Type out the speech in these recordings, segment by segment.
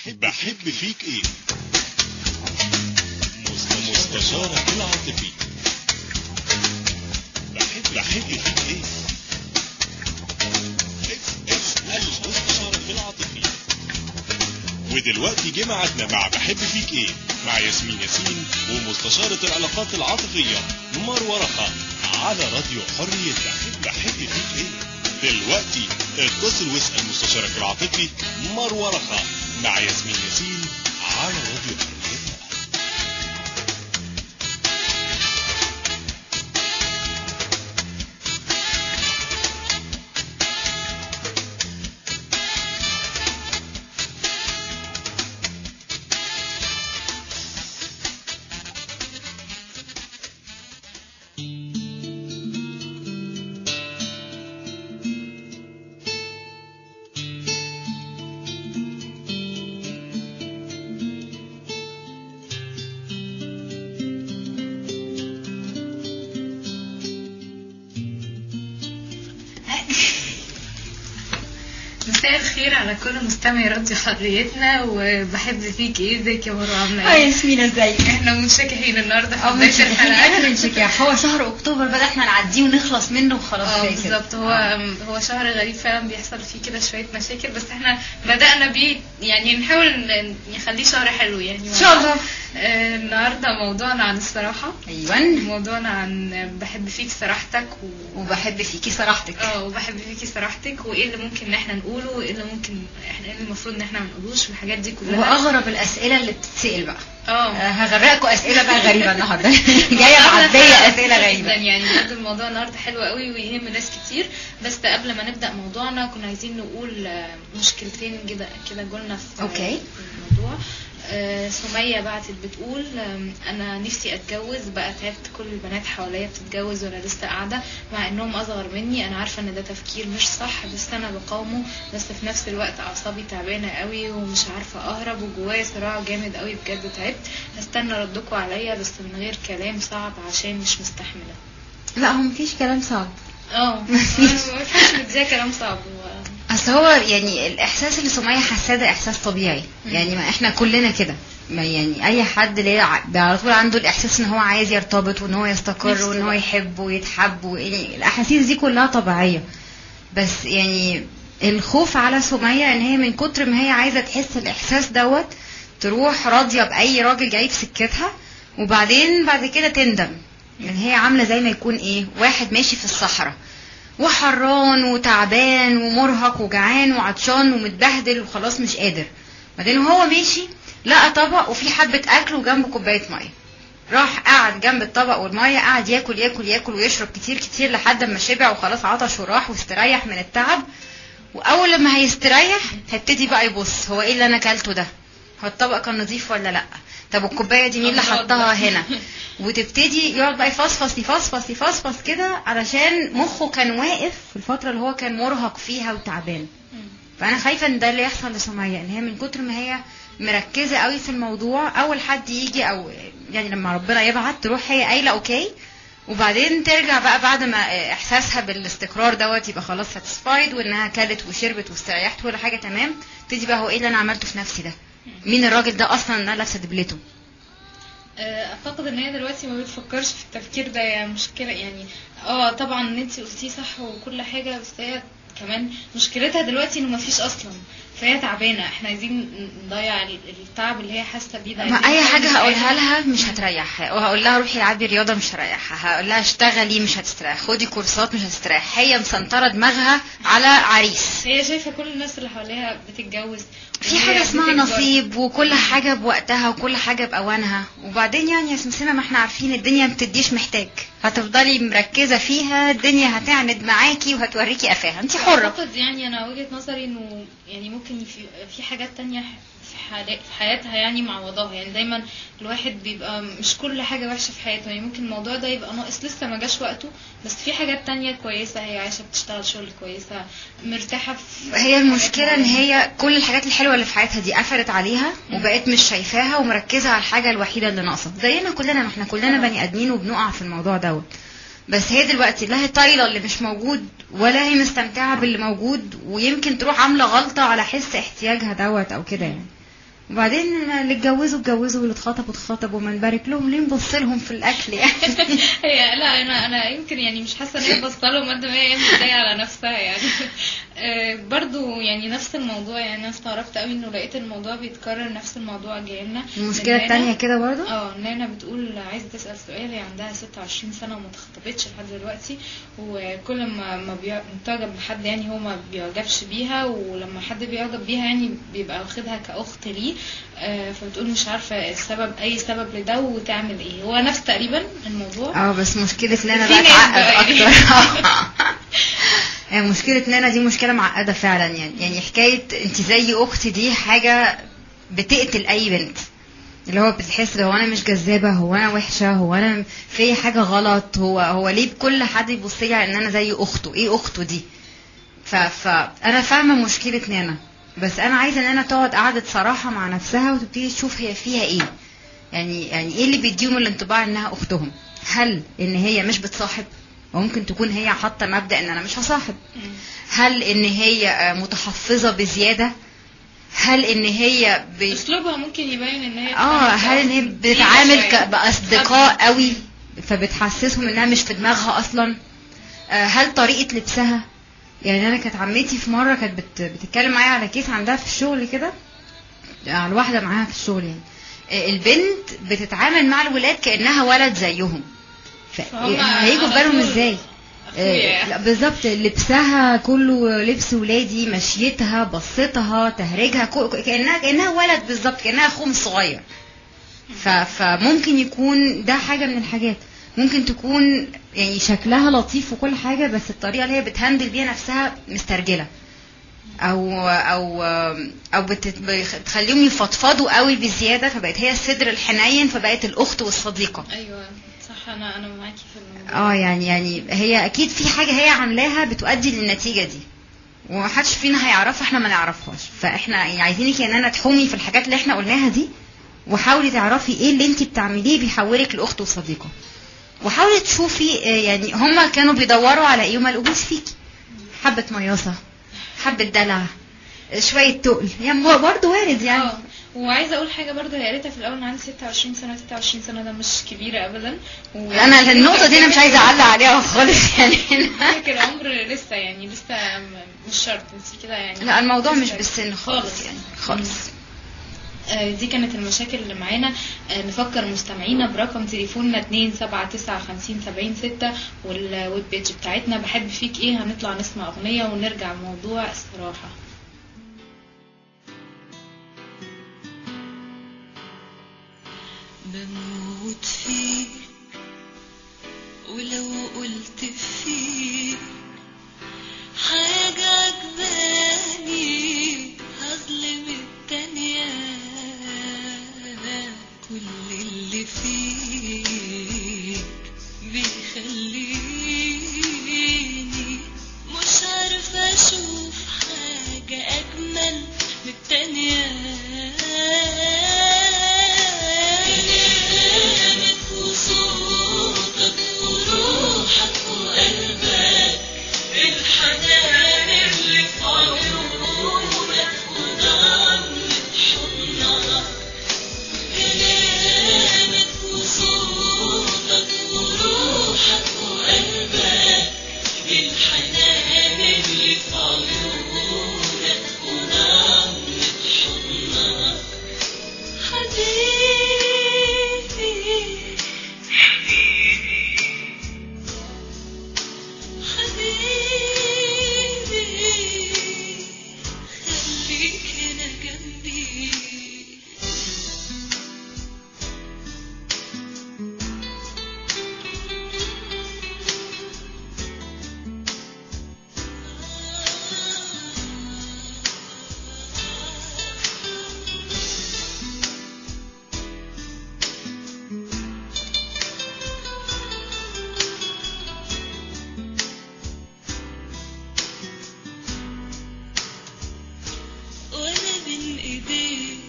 بحب, بحب فيك ايه مستشارك العاطفي بحب بحب فيك ايه اسأل مستشارك العاطفي ودلوقتي جه ميعادنا مع بحب فيك ايه مع ياسمين ياسين ومستشارة العلاقات العاطفية مروة رخا على راديو حريتك بحب فيك ايه دلوقتي اتصل واسأل مستشارك العاطفي مروة رخا مع ياسمين ياسين على راديو حريتك مساء الخير على كل مستمعي راديو حريتنا وبحب فيك ايه ازيك يا مروه عامله اه ايه؟ ياسمين ازيك احنا منشكحين النهارده في اه بدايه منشكحين الحلقه اخر انشكاح هو شهر اكتوبر بدأنا نعديه ونخلص منه وخلاص اه كفاية كده. بالظبط هو هو شهر غريب فعلا بيحصل فيه كده شويه مشاكل بس احنا بدانا بيه يعني نحاول ن- نخليه شهر حلو يعني ان شاء الله آه، النهارده موضوعنا عن الصراحه ايوه موضوعنا عن بحب فيك صراحتك و... وبحب فيكي صراحتك اه وبحب فيكي صراحتك وايه اللي ممكن ان احنا نقوله وايه اللي ممكن احنا ايه اللي المفروض ان احنا ما نقولوش والحاجات دي كلها واغرب الاسئله اللي بتتسال بقى آه، اه هغرقكم اسئله بقى غريبه النهارده جايه موضوعنا معديه حلو اسئله جدا غريبه يعني بجد الموضوع النهارده حلو قوي ويهم ناس كتير بس قبل ما نبدا موضوعنا كنا عايزين نقول آه، مشكلتين كده كده جولنا في أوكي. في الموضوع آه، سمية بعتت بتقول آم، انا نفسي اتجوز بقى تعبت كل البنات حواليا بتتجوز وانا لسه قاعده مع انهم اصغر مني انا عارفه ان ده تفكير مش صح بس انا بقاومه بس في نفس الوقت اعصابي تعبانه قوي ومش عارفه اهرب وجوايا صراع جامد قوي بجد تعبت هستنى ردكم عليا بس من غير كلام صعب عشان مش مستحمله لا هو مفيش كلام صعب اه ما ينفعش نديها كلام صعب هو اصل هو يعني الاحساس اللي سمية حاساه ده احساس طبيعي مم. يعني ما احنا كلنا كده ما يعني اي حد ليه ع- على طول عنده الاحساس ان هو عايز يرتبط وان هو يستقر نفسه وان هو بقى. يحب ويتحب يعني الاحاسيس دي كلها طبيعيه بس يعني الخوف على سمية ان هي من كتر ما هي عايزه تحس الاحساس دوت تروح راضيه باي راجل جاي في سكتها وبعدين بعد كده تندم يعني هي عامله زي ما يكون ايه واحد ماشي في الصحراء وحران وتعبان ومرهق وجعان وعطشان ومتبهدل وخلاص مش قادر بعدين هو ماشي لقى طبق وفيه حبة أكل وجنبه كوباية مية راح قعد جنب الطبق والمية قعد ياكل ياكل ياكل ويشرب كتير كتير لحد ما شبع وخلاص عطش وراح واستريح من التعب وأول لما هيستريح هيبتدي بقى يبص هو ايه اللي أنا أكلته ده هو الطبق كان نظيف ولا لأ طب الكوباية دي مين اللي أمراض حطها بقى. هنا وتبتدي يقعد بقى يفصفص يفصفص يفصفص كده علشان مخه كان واقف في الفترة اللي هو كان مرهق فيها وتعبان فانا خايفه ان ده اللي يحصل لسمية ان هي من كتر ما هي مركزه قوي في الموضوع اول حد يجي او يعني لما ربنا يبعت تروح هي قايله اوكي وبعدين ترجع بقى بعد ما احساسها بالاستقرار دوت يبقى خلاص ساتسفايد وانها كلت وشربت واستريحت ولا حاجه تمام تيجي بقى هو ايه اللي انا عملته في نفسي ده مين الراجل ده اصلا اللي انا لابسه دبلته آه، اعتقد ان هي دلوقتي ما بتفكرش في التفكير ده يعني مشكله يعني اه طبعا ان انت قلتيه صح وكل حاجه بس هي كمان مشكلتها دلوقتي انه ما فيش اصلا فهي تعبانه احنا عايزين نضيع ال- التعب اللي هي حاسه بيه ده ما عايزين اي نحاول حاجه هقولها نساعدها. لها مش هتريحها وهقول لها روحي العبي رياضه مش هريحها هقول لها اشتغلي مش هتستريح خدي كورسات مش هتستريح هي مسنطره دماغها على عريس هي شايفه كل الناس اللي حواليها بتتجوز في وهي حاجة اسمها بتكبر. نصيب وكل حاجة بوقتها وكل حاجة بأوانها وبعدين يعني يا سمسمة ما احنا عارفين الدنيا ما بتديش محتاج هتفضلي مركزة فيها الدنيا هتعند معاكي وهتوريكي قفاها انت حرة اعتقد يعني انا وجهة نظري انه يعني ممكن في في حاجات تانية في حالات في حياتها يعني معوضاها يعني دايما الواحد بيبقى مش كل حاجة وحشة في حياته يعني ممكن الموضوع ده يبقى ناقص لسه ما جاش وقته بس في حاجات تانية كويسة هي عايشة بتشتغل شغل كويسة مرتاحة في هي المشكلة ان حاجات هي كل الحاجات الحلوة اللي في حياتها دي قفلت عليها وبقت مش شايفاها ومركزة على الحاجة الوحيدة اللي ناقصة زينا كلنا ما احنا كلنا بني ادمين وبنقع في الموضوع دوت بس هي دلوقتي لا هي طايله اللي مش موجود ولا هي مستمتعه باللي موجود ويمكن تروح عامله غلطه على حس احتياجها دوت او كده يعني وبعدين اللي اتجوزوا اتجوزوا واللي اتخطبوا اتخطبوا ما نبارك لهم ليه نبص لهم في الاكل يعني هي لا انا انا يمكن يعني مش حاسه ان هي بصلهم قد ما هي متضايقه على نفسها يعني آه، برضو يعني نفس الموضوع يعني انا استغربت قوي انه لقيت الموضوع بيتكرر نفس الموضوع جاي لنا المشكله من التانية نانا. كده برضو اه نانا بتقول عايزه تسال سؤال هي عندها 26 سنه وما اتخطبتش لحد دلوقتي وكل ما ما بيع- بتعجب بحد يعني هو ما بيعجبش بيها ولما حد بيعجب بيها يعني بيبقى واخدها كاخت ليه آه، فبتقول مش عارفه السبب اي سبب لده وتعمل ايه هو نفس تقريبا الموضوع اه بس مشكلة نانا في بقى ناس تعقد بقى يعني. اكتر يعني مشكلة نانا دي مشكلة معقدة فعلا يعني يعني حكاية انت زي اختي دي حاجة بتقتل اي بنت اللي هو بتحس هو انا مش جذابة هو انا وحشة هو انا في حاجة غلط هو هو ليه كل حد يبص لي على ان انا زي اخته ايه اخته دي ف فانا فاهمة مشكلة نانا بس انا عايزة نانا تقعد قعدة صراحة مع نفسها وتبتدي تشوف هي فيها ايه يعني يعني ايه اللي بيديهم الانطباع انها اختهم هل ان هي مش بتصاحب وممكن تكون هي حاطه مبدا ان انا مش هصاحب هل ان هي آه، متحفظه بزياده هل ان هي ب... اسلوبها ممكن يبين ان هي اه هل ان هي بتتعامل ك- باصدقاء قوي فبتحسسهم انها مش في دماغها اصلا آه، هل طريقه لبسها يعني انا كانت عمتي في مره كانت بت... بتتكلم معايا على كيس عندها في الشغل كده على واحده معاها في الشغل يعني آه، البنت بتتعامل مع الولاد كانها ولد زيهم ف... فهم هيجوا في على بالهم طول ازاي أخويا. آه، لا بالظبط لبسها كله لبس ولادي مشيتها بصتها تهريجها كو- كانها كانها ولد بالظبط كانها اخوهم الصغير ف... فممكن يكون ده حاجه من الحاجات ممكن تكون يعني شكلها لطيف وكل حاجه بس الطريقه اللي هي بتهندل بيها نفسها مسترجله او او او بت- بتخليهم يفضفضوا قوي بزياده فبقت هي الصدر الحنين فبقت الاخت والصديقه ايوه صح انا انا معاكي في الموضوع اه يعني يعني هي اكيد في حاجه هي عاملاها بتؤدي للنتيجه دي ومحدش فينا هيعرفها احنا ما نعرفهاش فاحنا يعني عايزينك يا نانا تحومي في الحاجات اللي احنا قلناها دي وحاولي تعرفي ايه اللي انت بتعمليه بيحولك لاخت وصديقه وحاولي تشوفي آه، يعني هما كانوا بيدوروا على ايه وما لقوش فيكي حبه مياصه حبه دلع آه، شويه تقل يعني هو برضه وارد يعني اه وعايزه اقول حاجه برضه هي ريتا في الاول انا عندي 26 سنه 26 سنه ده مش كبيره ابدا و... انا النقطه دي انا مش عايزه اعلق عليها خالص يعني فكر العمر لسه يعني لسه م- مش شرط انت كده يعني لا الموضوع مش لسه بالسن خالص خالص. يعني خالص آه، دي كانت المشاكل اللي معانا آه، نفكر مستمعينا برقم تليفوننا 279 والويب بيج بتاعتنا بحب فيك ايه هنطلع نسمع اغنيه ونرجع موضوع الصراحه بموت فيك ولو قلت فيك حاجة عجباني هظلم التانية كل اللي فيك بيخليني مش عارفة أشوف حاجة أجمل من التانية كلامك وصوتك وروحك وقلبك الحنان اللي في عيونك وضمة حضنك كلامك وصوتك وروحك وقلبك الحنان اللي في عيونك وضمة حضنك حبيبي حبيبي خليك هنا جنبي وانا بين ايديك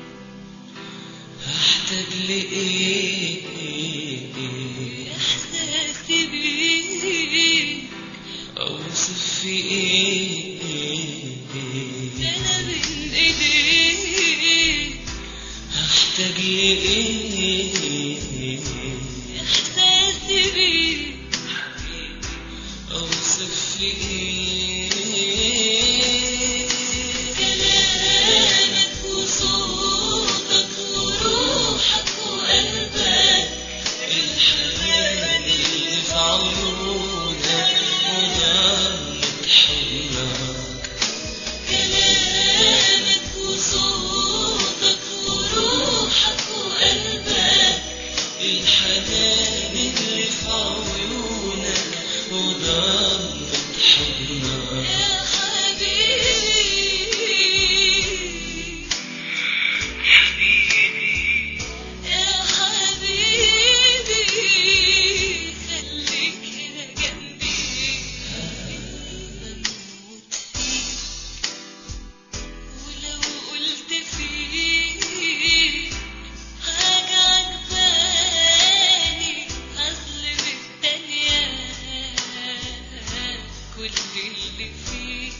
هحتاج لايه احساسي بيك اوصف في ايه انا بين ايديك ايه احساسي بيك اوصف في ايه كلامك وصوتك وروحك وقلبك الحنان اللي في عيونك ودمك حضنك كلامك وصوتك وروحك وقلبك الحنان اللي في عيونك وضمك حضنك يا حبيبي يا حبيبي خليك هنا جنبي بموت فيك ولو قلت فيك حاجة عجباني هظلم التانية كل اللي فيك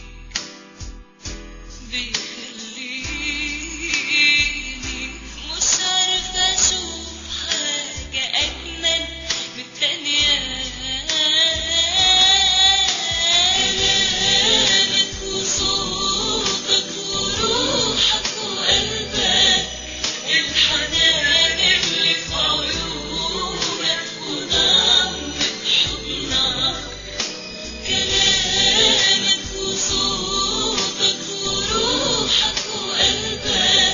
بيخليني مش عارفة أشوف حاجة أجمل من التانية كلامك وصوتك وروحك وقلبك الحنان اللي في عيونك وضمك حضنك كلامك وصوتك وروحك وقلبك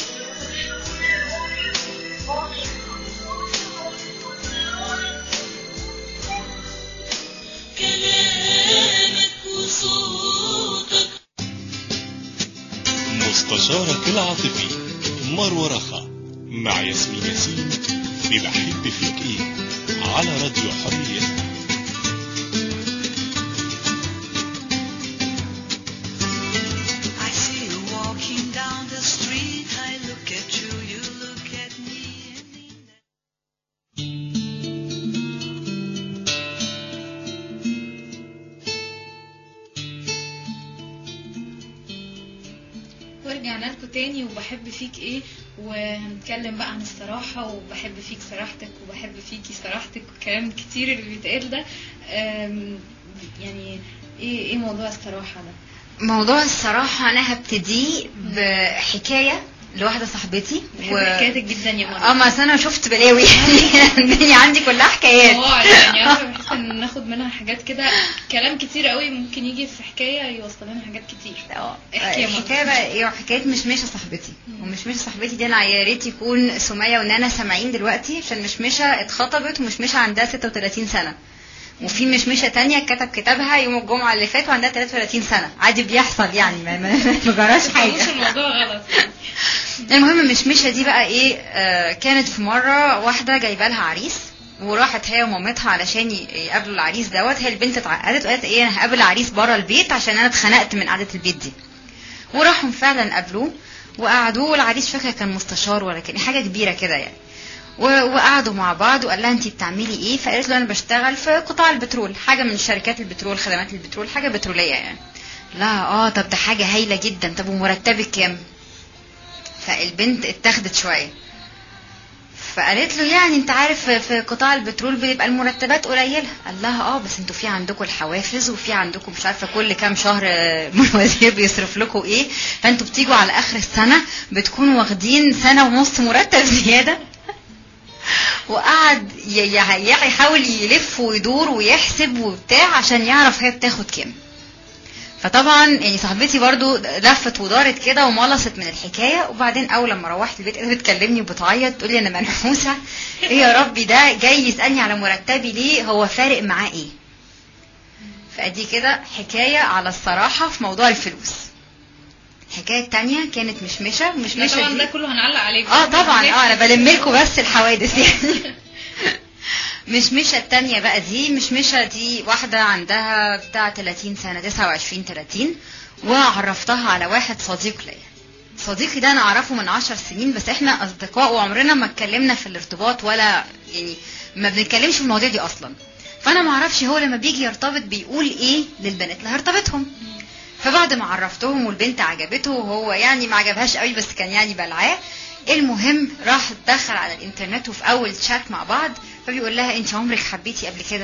كلامك وصوتك مستشارك العاطفي مروة رخا مع ياسمين ياسين في بحب فيك ايه على راديو حرية I see you walking down the street. I look at you, you look at me. and in that- ورجعنا لكم تاني وبحب فيك ايه وهنتكلم بقى عن الصراحة وبحب فيك صراحتك وبحب فيكي صراحتك والكلام الكتير اللي بيتقال ده أم، يعني ايه ايه موضوع الصراحة ده موضوع الصراحة أنا هبتديه بحكاية لواحدة صاحبتي بحب حكايتك جدا يا اه مرة ما أصل انا شفت بلاوي يعني الدنيا عندي كلها حكايات اه يعني عارفة بحس ان ناخد منها حاجات كده كلام كتير قوي ممكن يجي في حكاية يوصل لنا حاجات كتير اه احكي يا مرة. الحكايه بقى ايه حكايه مشمشه صاحبتي ومشمشه صاحبتي دي انا يا ريت يكون سميه ونانا سامعين دلوقتي عشان مشمشه اتخطبت ومشمشه عندها 36 سنه وفي مشمشه تانية كتب كتابها يوم الجمعه اللي فات وعندها 33 سنه عادي بيحصل يعني ما, ما, ما جراش مش حاجه الموضوع غلط المهم مشمشه دي بقى ايه آه كانت في مره واحده جايبه لها عريس وراحت هي ومامتها علشان ي- يقابلوا العريس دوت هي البنت اتعقدت وقالت ايه انا هقابل العريس بره البيت عشان انا اتخنقت من قعده البيت دي وراحوا فعلا قابلوه وقعدوه والعريس مش فاكره كان مستشار ولا كان حاجه كبيره كده يعني و- وقعدوا مع بعض وقال لها انت بتعملي ايه فقالت له انا بشتغل في قطاع البترول حاجه من شركات البترول خدمات البترول حاجه بتروليه يعني لا اه طب ده حاجه هايله جدا طب ومرتبك كام فالبنت اتاخدت شويه فقالت له يعني انت عارف في قطاع البترول بيبقى المرتبات قليله قال لها اه بس انتوا في عندكم الحوافز وفي عندكم مش عارفه كل كام شهر آه، الوزير بيصرف لكم ايه فانتوا بتيجوا على اخر السنه بتكونوا واخدين سنه ونص مرتب زياده وقعد ي- ي- يحاول يلف ويدور ويحسب وبتاع عشان يعرف هي بتاخد كام فطبعا يعني صاحبتي برضو لفت ودارت كده وملصت من الحكايه وبعدين اول لما روحت البيت كده بتكلمني وبتعيط تقول لي انا منحوسه ايه يا ربي ده جاي يسالني على مرتبي ليه هو فارق معاه ايه فادي كده حكايه على الصراحه في موضوع الفلوس الحكايه التانية كانت مشمشه لا ومشمشه طبعا دي ده كله هنعلق عليه اه طبعا اه انا بلم لكم بس الحوادث يعني مشمشة التانية بقى دي مشمشة دي واحدة عندها بتاع 30 سنة 29 30 وعرفتها على واحد صديق ليا صديقي ده انا اعرفه من عشر سنين بس احنا اصدقاء وعمرنا ما اتكلمنا في الارتباط ولا يعني ما بنتكلمش في المواضيع دي اصلا فانا ما اعرفش هو لما بيجي يرتبط بيقول ايه للبنات اللي هيرتبطهم فبعد ما عرفتهم والبنت عجبته وهو يعني ما عجبهاش قوي بس كان يعني بلعاه المهم راح دخل على الانترنت وفي اول شات مع بعض فبيقول لها انت عمرك حبيتي قبل كده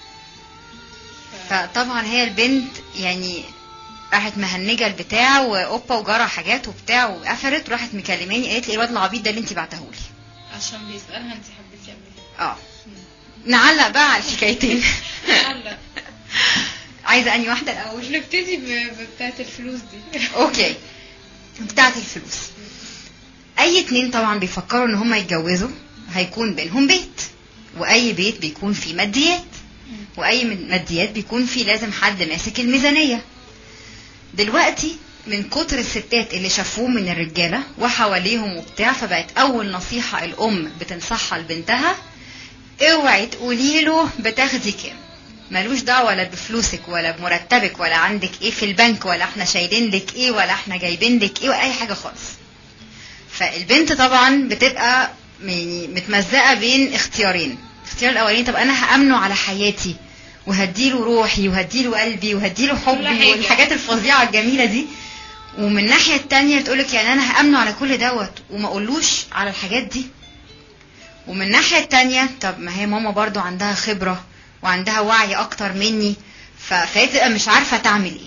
فطبعا هي البنت يعني راحت مهنجه البتاع واوبا وجرى حاجات وبتاع وقفلت وراحت مكلماني قالت لي الواد العبيط ده اللي انت بعتهولي عشان بيسألها انت حبيتي قبل كده اه نعلق بقى على الحكايتين هلا عايزه اني واحده الاول نبتدي ب- ببتاعة الفلوس دي اوكي بتاعت الفلوس اي اتنين طبعا بيفكروا ان هما يتجوزوا هيكون بينهم بيت واي بيت بيكون فيه ماديات واي من- ماديات بيكون فيه لازم حد ماسك الميزانية دلوقتي من كتر الستات اللي شافوه من الرجالة وحواليهم وبتاع فبقت اول نصيحة الام بتنصحها لبنتها اوعي تقولي له بتاخدي كام ملوش دعوه ولا بفلوسك ولا بمرتبك ولا عندك ايه في البنك ولا احنا شايلين لك ايه ولا احنا جايبين لك ايه ولا اي حاجه خالص فالبنت طبعا بتبقى يعني متمزقه بين اختيارين الاختيار الاولاني طب انا هامنه على حياتي وهديله روحي وهديله قلبي وهديله كل حبي حاجة. والحاجات الفظيعه الجميله دي ومن الناحيه التانية تقولك يعني انا هامنه على كل دوت وما اقولوش على الحاجات دي ومن الناحية التانية طب ما هي ماما برضو عندها خبرة وعندها وعي أكتر مني ف- فهي تبقى مش عارفة تعمل إيه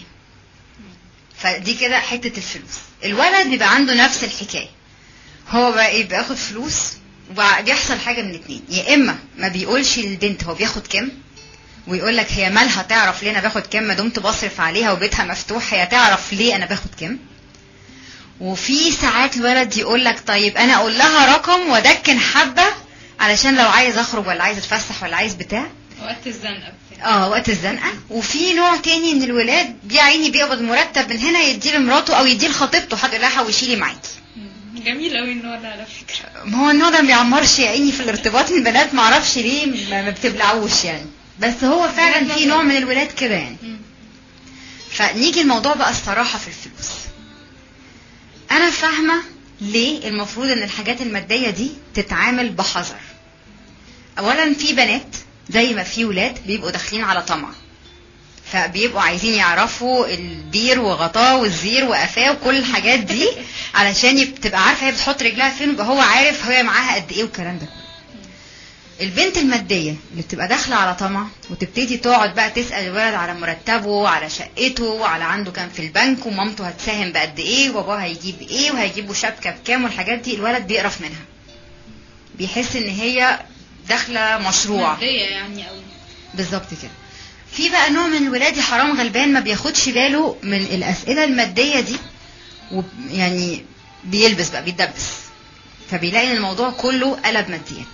فدي كده حتة الفلوس الولد بيبقى عنده نفس الحكاية هو بقى إيه بياخد فلوس وبيحصل حاجة من اتنين يا إما ما بيقولش للبنت هو بياخد كام ويقول لك هي مالها تعرف ليه أنا باخد كام ما دمت بصرف عليها وبيتها مفتوح هي تعرف ليه أنا باخد كام وفي ساعات الولد يقول لك طيب انا اقول لها رقم وادكن حبه علشان لو عايز اخرج ولا عايز اتفسح ولا عايز بتاع وقت الزنقة بتاعي اه وقت الزنقه وفي نوع تاني من الولاد يا عيني بيقبض مرتب من هنا يديه لمراته او يديه لخطيبته حد يقول لها حوشي لي معاكي مم. جميل قوي النوع ده على فكرة ما هو النوع ده ما بيعمرش يا عيني في الارتباط البنات ما اعرفش ليه ما ما بتبلعوش يعني بس هو فعلا في نوع من الولاد كده يعني مم. فنيجي الموضوع بقى الصراحة في الفلوس أنا فاهمة ليه المفروض إن الحاجات المادية دي تتعامل بحذر أولا في بنات زي ما في ولاد بيبقوا داخلين على طمع فبيبقوا عايزين يعرفوا البير وغطاه والزير وقفاه وكل الحاجات دي علشان يب- تبقى عارفه هي بتحط رجلها فين ويبقى هو عارف هي معاها قد ايه والكلام ده كله البنت المادية اللي بتبقى داخلة على طمع وتبتدي تقعد بقى تسأل الولد على مرتبه على شقته وعلى عنده كام في البنك ومامته هتساهم بقد ايه وباباه هيجيب ايه وهيجيبوا شبكة بكام والحاجات دي الولد بيقرف منها بيحس ان هي داخلة مشروع مادية يعني قوي بالظبط كده في بقى نوع من الولاد يا حرام غلبان ما بياخدش باله من الأسئلة المادية دي ويعني بيلبس بقى بيتدبس فبيلاقي ان الموضوع كله قلب ماديات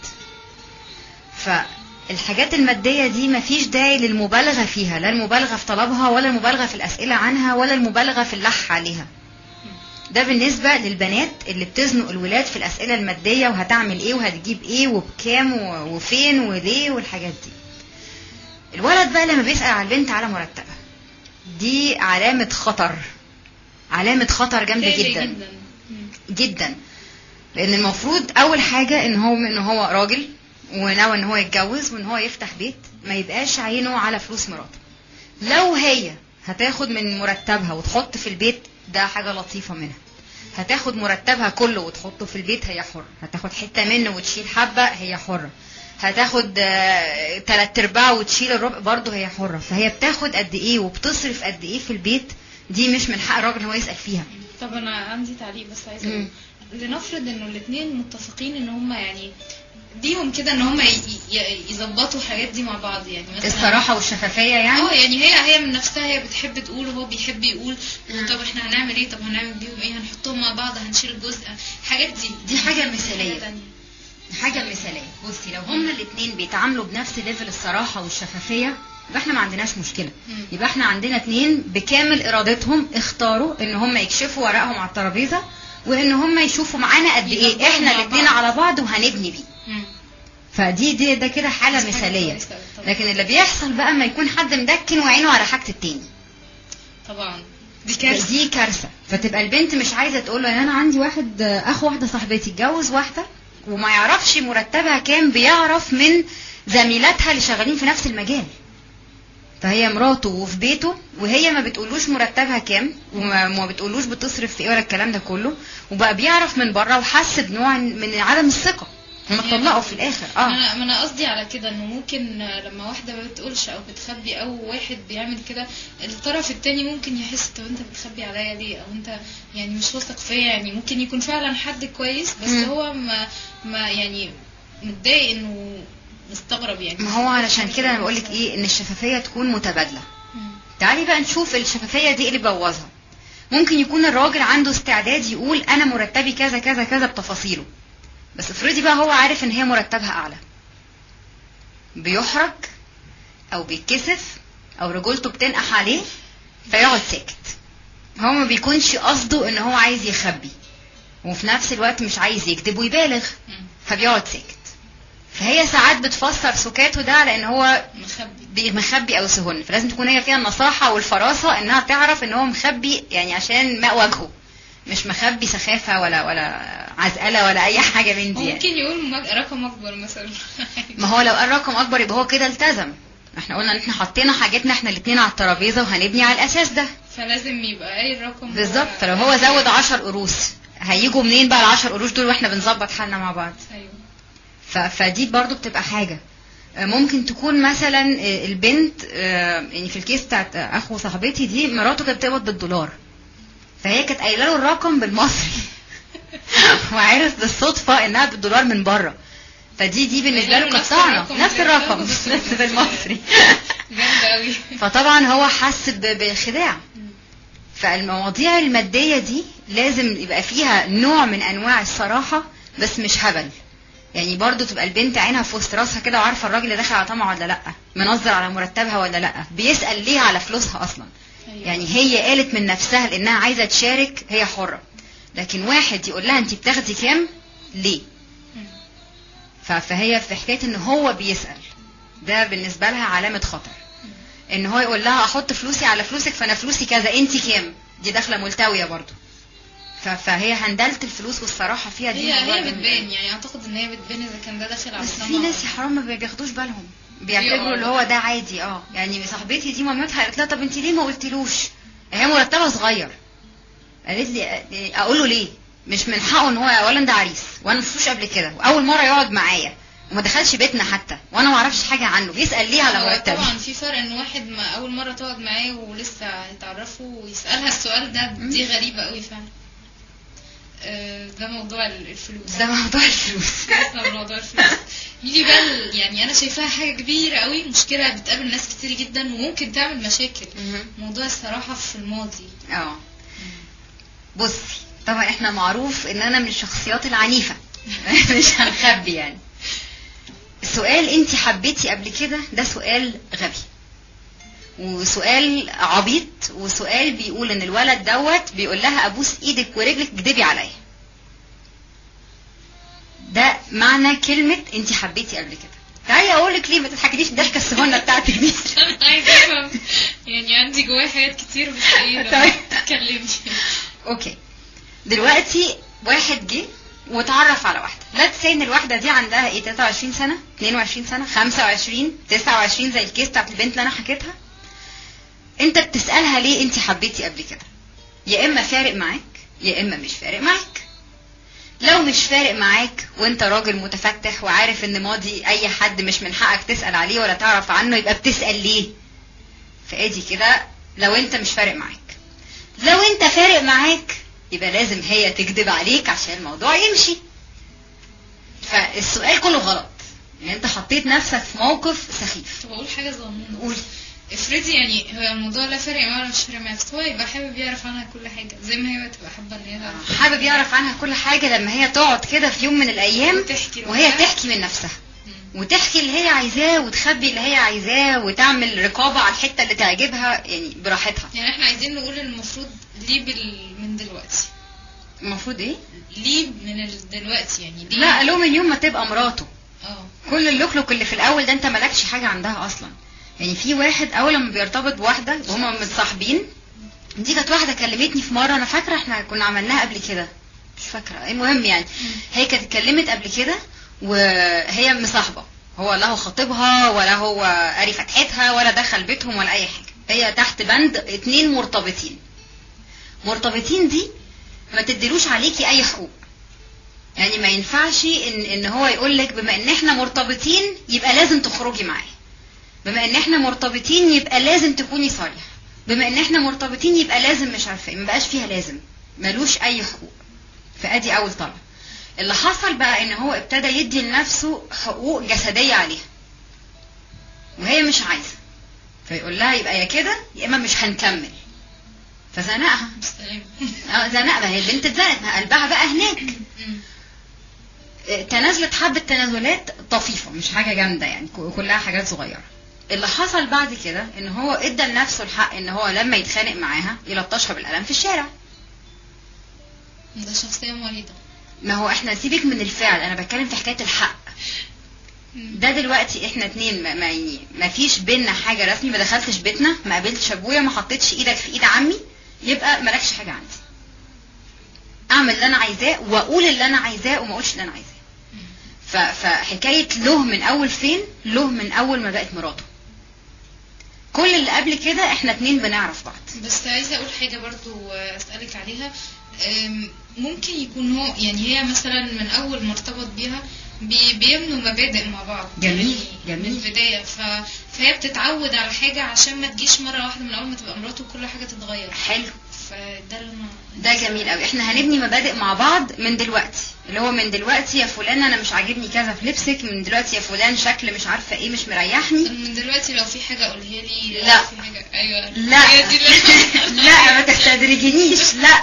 فالحاجات المادية دي مفيش داعي للمبالغة فيها لا المبالغة في طلبها ولا المبالغة في الأسئلة عنها ولا المبالغة في اللح عليها ده بالنسبة للبنات اللي بتزنق الولاد في الأسئلة المادية وهتعمل ايه وهتجيب ايه وبكام و- وفين وليه والحاجات دي الولد بقى لما بيسأل على البنت على مرتبها دي علامة خطر علامة خطر جامدة تقلق جدا جدا مم. جدا لان المفروض اول حاجه ان هو ان هو راجل وناوي ان هو يتجوز وان هو يفتح بيت ما يبقاش عينه على فلوس مراته لو هي هتاخد من مرتبها وتحط في البيت ده حاجه لطيفه منها هتاخد مرتبها كله وتحطه في البيت هي حرة هتاخد حتة منه وتشيل حبة هي حرة هتاخد آه، تلات ارباع وتشيل الربع برضه هي حرة فهي بتاخد قد ايه وبتصرف قد ايه في البيت دي مش من حق الراجل هو يسأل فيها طب انا عندي تعليق بس عايزه مم. اقول لنفرض انه الاثنين متفقين ان هم يعني ليهم كده ان هم ي- ي- يظبطوا الحاجات دي مع بعض يعني مثلا الصراحة والشفافية يعني اه يعني هي هي من نفسها هي بتحب تقول وهو بيحب يقول طب احنا هنعمل ايه طب هنعمل بيهم ايه هنحطهم مع بعض هنشيل جزء الحاجات دي دي حاجة مثالية. حاجة تانية. حاجة مثالية بصي لو هما الاتنين بيتعاملوا بنفس ليفل الصراحة والشفافية يبقى احنا ما عندناش مشكلة مم. يبقى احنا عندنا اتنين بكامل ارادتهم اختاروا ان هما يكشفوا ورقهم على الترابيزة وان هما يشوفوا معانا قد ايه يظبطوا احنا مع الاتنين بعض. على بعض وهنبني بيه مم. فدي دي ده كده حالة دي حاجة مثالية كويسة أوي طبعا. لكن اللي بيحصل بقى ما يكون حد مدكن وعينه على حاجة التاني طبعا دي كارثه دي كارثه فتبقى البنت مش عايزه تقول له يعني انا عندي واحد آه، اخو واحده صاحبتي اتجوز واحده وما يعرفش مرتبها كام بيعرف من زميلاتها اللي شغالين في نفس المجال فهي مراته وفي بيته وهي ما بتقولوش مرتبها كام وما ما بتقولوش بتصرف في ايه ولا الكلام ده كله وبقى بيعرف من بره وحس بنوع من عدم الثقه هم اتطلقوا في الاخر ما اه انا ما انا قصدي على كده انه ممكن لما واحده ما بتقولش او بتخبي او واحد بيعمل كده الطرف التاني ممكن يحس طب انت بتخبي عليا ليه او انت يعني مش واثق فيا يعني ممكن يكون فعلا حد كويس بس مم. هو ما ما يعني متضايق انه مستغرب يعني ما هو علشان كده انا بقول لك ايه ان الشفافيه تكون متبادله مم. تعالي بقى نشوف الشفافيه دي إيه اللي بوظها ممكن يكون الراجل عنده استعداد يقول انا مرتبي كذا كذا كذا بتفاصيله بس افرضي بقى هو عارف ان هي مرتبها اعلى بيحرج او بيتكسف او رجولته بتنقح عليه فيقعد ساكت هو ما بيكونش قصده ان هو عايز يخبي وفي نفس الوقت مش عايز يكذب ويبالغ مم. فبيقعد ساكت فهي ساعات بتفسر سكاته ده على ان هو مخبي بي- مخبي او سهن فلازم تكون هي فيها النصاحه والفراسه انها تعرف ان هو مخبي يعني عشان ماء وجهه مش مخبي سخافه ولا ولا عزقله ولا اي حاجه من دي يعني. ممكن يقول مج- رقم اكبر مثلا ما هو لو قال رقم اكبر يبقى هو كده التزم احنا قلنا ان احنا حطينا حاجتنا احنا الاثنين على الترابيزه وهنبني على الاساس ده فلازم يبقى اي رقم هو- بالظبط فلو هو زود 10 قروش هيجوا منين بقى ال 10 قروش دول واحنا بنظبط حالنا مع بعض ايوه ف- فدي برضو بتبقى حاجة آه، ممكن تكون مثلا آه، البنت آه، يعني في الكيس بتاعت آه، اخو صاحبتي دي مراته كانت بتقبض بالدولار فهي كانت قايله له الرقم بالمصري وعرف بالصدفه انها بالدولار من بره فدي دي بالنسبه له قايله له كانت نفس طعنه الرقم نفس اللي الرقم بتاخده بس بس بالمصري جامده قوي فطبعا هو حس ب- بخداع فالمواضيع المادية دي لازم يبقى فيها نوع من أنواع الصراحة بس مش هبل يعني برضو تبقى البنت عينها في وسط راسها كده وعارفة الراجل اللي داخل على طمع ولا لأ منظر على مرتبها ولا لأ بيسأل ليه على فلوسها أصلا أيوة. يعني هي قالت من نفسها لأنها عايزة تشارك هي حرة لكن واحد يقول لها أنت بتاخدي كام ليه مم. ف- فهي في حكاية ان هو بيسأل ده بالنسبة لها علامة خطر ان هو يقول لها احط فلوسي على فلوسك فانا فلوسي كذا انت كام دي داخلة ملتوية برضو ف- فهي هندلة الفلوس والصراحة فيها دي هي موضوع هي مهم. بتبان يعني اعتقد ان هي بتبان اذا كان ده داخل على بس طمع في ناس ولا- يا حرام ما بياخدوش بالهم في بيعتبروا اه. اللي هو ده عادي اه يعني صاحبتي دي مامتها قالت لها طب انت ليه ما قلتلوش هي مرتبها صغير قالت لي اه، اقول له ليه مش من حقه ان هو اولا ده عريس وانا ما شفتوش قبل كده واول مره يقعد معايا وما دخلش بيتنا حتى وانا ما اعرفش حاجه عنه بيسال ليه على هو مرتبي طبعا في فرق ان واحد ما اول مره تقعد معاه ولسه هيتعرفوا ويسالها السؤال ده دي غريبه قوي فعلا آه، ده موضوع ال- الفلوس ده موضوع الفلوس خلصنا من موضوع الفلوس يجي بقى ال- يعني انا شايفاها حاجه كبيره قوي مشكله بتقابل ناس كتير جدا وممكن تعمل مشاكل مهم. موضوع الصراحه في الماضي اه بصي طبعا احنا معروف ان انا من الشخصيات العنيفه مش هنخبي يعني السؤال انت حبيتي قبل كده ده سؤال غبي وسؤال عبيط وسؤال بيقول ان الولد دوت بيقول لها ابوس ايدك ورجلك اكدبي عليا ده معنى كلمة انت حبيتي قبل كده تعالي اقول لك ليه ما تضحكيليش الضحكه السهونه بتاعتك دي انا عايزه افهم يعني عندي جوايا حاجات كتير بس ايه لما طيب. تتكلمي اوكي دلوقتي واحد جه واتعرف على واحده لا تسي ان الواحده دي عندها ايه 23 سنه 22 سنه 25 29 زي الكيس بتاعت البنت اللي انا حكيتها انت بتسالها ليه انت حبيتي قبل كده يا اما فارق معاك يا اما مش فارق معاك لو مش فارق معاك وانت راجل متفتح وعارف ان ماضي اي حد مش من حقك تسال عليه ولا تعرف عنه يبقى بتسال ليه فادي كده لو انت مش فارق معاك لو انت فارق معاك يبقى لازم هي تكذب عليك عشان الموضوع يمشي فالسؤال كله غلط يعني انت حطيت نفسك في موقف سخيف طب اقول حاجه صغنونه قول افرضي يعني هو الموضوع لا فارق معاه ولا مش فارق معاه بس هو يبقى حابب يعرف عنها كل حاجه زي ما هي تبقى حابه ان هي تعرف حابب يعرف عنها كل حاجة لما هي تقعد كده في يوم من الأيام وتحكي وهي لوحدها. تحكي من نفسها مم. وتحكي اللي هي عايزاه وتخبي اللي هي عايزاه وتعمل رقابة على الحتة اللي تعجبها يعني براحتها يعني احنا عايزين نقول المفروض ليه بال... من دلوقتي المفروض ايه؟ ليه من ال... دلوقتي يعني ليه لا له من يوم ما تبقى مراته اه كل اللوكلوك اللي في الاول ده انت مالكش حاجه عندها اصلا يعني في واحد اول ما بيرتبط بواحده وهما متصاحبين دي كانت واحده كلمتني في مره انا فاكره احنا كنا عملناها قبل كده مش فاكره المهم يعني هي كانت اتكلمت قبل كده وهي مصاحبه هو لا هو خاطبها ولا هو قاري فتحتها ولا دخل بيتهم ولا اي حاجه هي تحت بند اتنين مرتبطين مرتبطين دي ما تديلوش عليكي اي حقوق يعني ما ينفعش ان ان هو يقول لك بما ان احنا مرتبطين يبقى لازم تخرجي معايا بما ان احنا مرتبطين يبقى لازم تكوني صريح بما ان احنا مرتبطين يبقى لازم مش عارفه ايه ما بقاش فيها لازم ملوش اي حقوق فادي اول طلب اللي حصل بقى ان هو ابتدى يدي لنفسه حقوق جسديه عليها وهي مش عايزه فيقول لها يبقى يا كده يا اما مش هنكمل فزنقها بالسلامة اه زنقها هي البنت اتزنقت ما قلبها بقى هناك مم. تنازلت حبة تنازلات طفيفة مش حاجة جامدة يعني ك- كلها حاجات صغيرة اللي حصل بعد كده ان هو ادى لنفسه الحق ان هو لما يتخانق معاها يلطشها بالقلم في الشارع ده شخصية مريضة ما هو احنا سيبك من الفعل انا بتكلم في حكاية الحق ده دلوقتي احنا اتنين ما, ما يعني ما فيش بينا حاجة رسمي ما دخلتش بيتنا ما قابلتش ابويا ما حطيتش ايدك في ايد عمي يبقى مالكش حاجة عندي اعمل اللي انا عايزاه واقول اللي انا عايزاه وما اقولش اللي انا عايزاه ف- فحكاية له من اول فين له من اول ما بقت مراته كل اللي قبل كده احنا اتنين بنعرف بعض بس عايزة أقول حاجة برضو أسألك عليها أم، ممكن يكون هو يعني هي مثلا من أول ما ارتبط بيها بي- بيبنوا مبادئ مع بعض جميل، يعني جميل. من البداية ف... فهي بتتعود على حاجة عشان ما تجيش مرة واحدة من أول ما تبقى مراته كل حاجة تتغير حلو فده اللي أنا ده جميل قوي احنا هنبني مبادئ مع بعض من دلوقتي اللي هو من دلوقتي يا فلان انا مش عاجبني كذا في لبسك من دلوقتي يا فلان شكل مش عارفه ايه مش مريحني من دلوقتي لو في حاجة قولها لي لو لا. في حاجة أيوة لا هي دي اللي- لا ما تستدرجنيش لا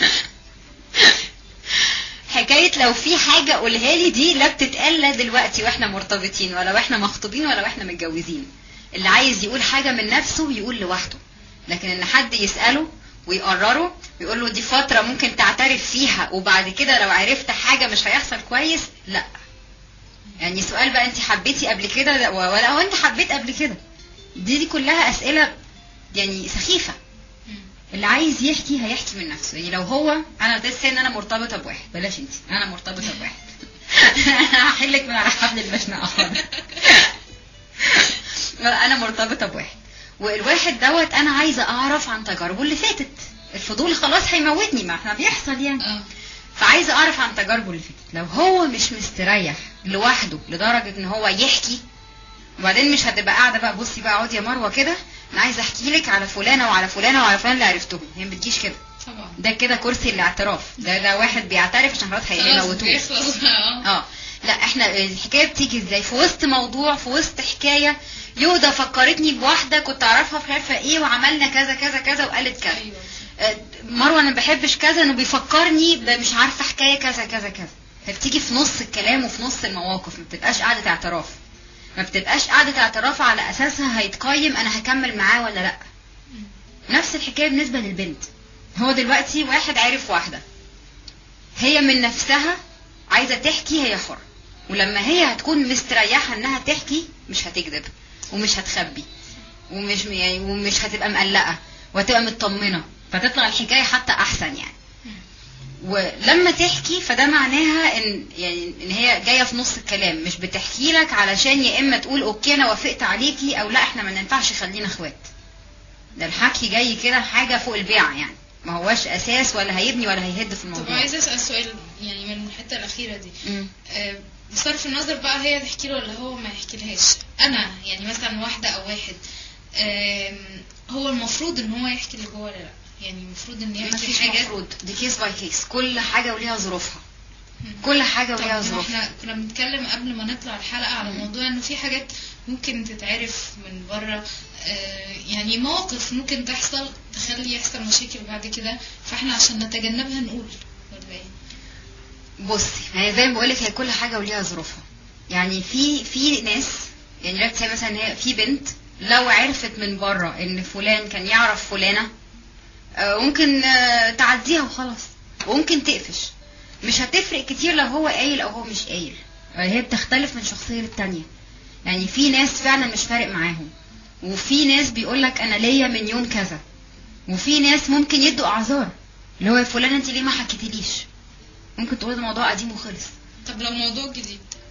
حكاية لو في حاجة قولها لي دي لا بتتقال لا دلوقتي واحنا مرتبطين ولا واحنا مخطوبين ولا واحنا متجوزين اللي عايز يقول حاجة من نفسه يقول لوحده لكن ان حد يسأله ويقرره ويقول له دي فترة ممكن تعترف فيها وبعد كده لو عرفت حاجة مش هيحصل كويس لا يعني سؤال بقى انت حبيتي قبل كده لا، ولا هو انت حبيت قبل كده دي, دي كلها اسئلة يعني سخيفة مم. اللي عايز يحكي هيحكي من نفسه يعني لو هو انا لسه ان انا مرتبطه بواحد بلاش انت انا مرتبطه بواحد هحلك من على حبل المشنقه خالص لا، انا مرتبطه بواحد والواحد دوت انا عايزه اعرف عن تجاربه اللي فاتت الفضول خلاص هيموتني ما احنا بيحصل يعني اه فعايزه اعرف عن تجاربه اللي فاتت لو هو مش مستريح لوحده لدرجه ان هو يحكي وبعدين مش هتبقى قاعده بقى بصي بقى اقعدي يا مروه كده انا عايزه احكي لك على فلانه وعلى فلانه وعلى فلان اللي عرفتهم هي ما بتجيش كده طبعا ده كده كرسي الاعتراف ده ده واحد بيعترف عشان خلاص خلاص هيموتوه بيخلص اه اه لا احنا الحكايه بتيجي ازاي في وسط موضوع في وسط حكايه يودا فكرتني بواحده كنت اعرفها في عارفه ايه وعملنا كذا كذا كذا وقالت كذا ايوه آه، مروه انا ما بحبش كذا انه بيفكرني بمش عارفه حكايه كذا كذا كذا فبتيجي في نص الكلام وفي نص المواقف ما بتبقاش قاعده اعتراف ما بتبقاش قاعده اعتراف على اساسها هيتقيم انا هكمل معاه ولا لا نفس الحكايه بالنسبه للبنت هو دلوقتي واحد عارف واحده هي من نفسها عايزه تحكي هي حره ولما هي هتكون مستريحه انها تحكي مش هتكذب ومش هتخبي ومش يعني ومش هتبقى مقلقه وهتبقى مطمنه فتطلع الحكايه حتى احسن يعني ولما تحكي فده معناها ان يعني ان هي جايه في نص الكلام مش بتحكي لك علشان يا اما تقول اوكي انا وافقت عليكي او لا احنا ما ينفعش خلينا اخوات ده الحكي جاي كده حاجه فوق البيع يعني ما هواش اساس ولا هيبني ولا هيهد في طب الموضوع عايزه اسال سؤال يعني من الحته الاخيره دي مم. آه، بصرف النظر بقى هي تحكي له ولا هو ما يحكيلهاش انا يعني مثلا واحده او واحد آم، هو المفروض ان هو يحكي اللي جوه ولا لا يعني المفروض ان ما يحكي فيش حاجات مفروض دي كيس باي كيس كل حاجه وليها ظروفها مم. كل حاجه طب وليها ما ظروفها احنا كنا بنتكلم قبل ما نطلع الحلقه على مم. موضوع انه في حاجات ممكن تتعرف من بره آه، يعني مواقف ممكن تحصل تخلي يحصل مشاكل بعد كده فاحنا عشان نتجنبها نقول ولا ايه؟ بصي هي زي ما بقول لك هي كل حاجه وليها ظروفها يعني في في ناس يعني لك مثلا هي في بنت لو عرفت من بره ان فلان كان يعرف فلانه آه، ممكن آه، تعديها وخلاص وممكن تقفش مش هتفرق كتير لو هو قايل او هو مش قايل آه، هي بتختلف من شخصيه للتانيه يعني في ناس فعلا مش فارق معاهم وفي ناس بيقولك انا ليا من يوم كذا وفي ناس ممكن يدوا اعذار اللي هو يا فلان انت ليه ما حكيتليش ممكن تقول الموضوع قديم وخلص طب لو موضوع جديد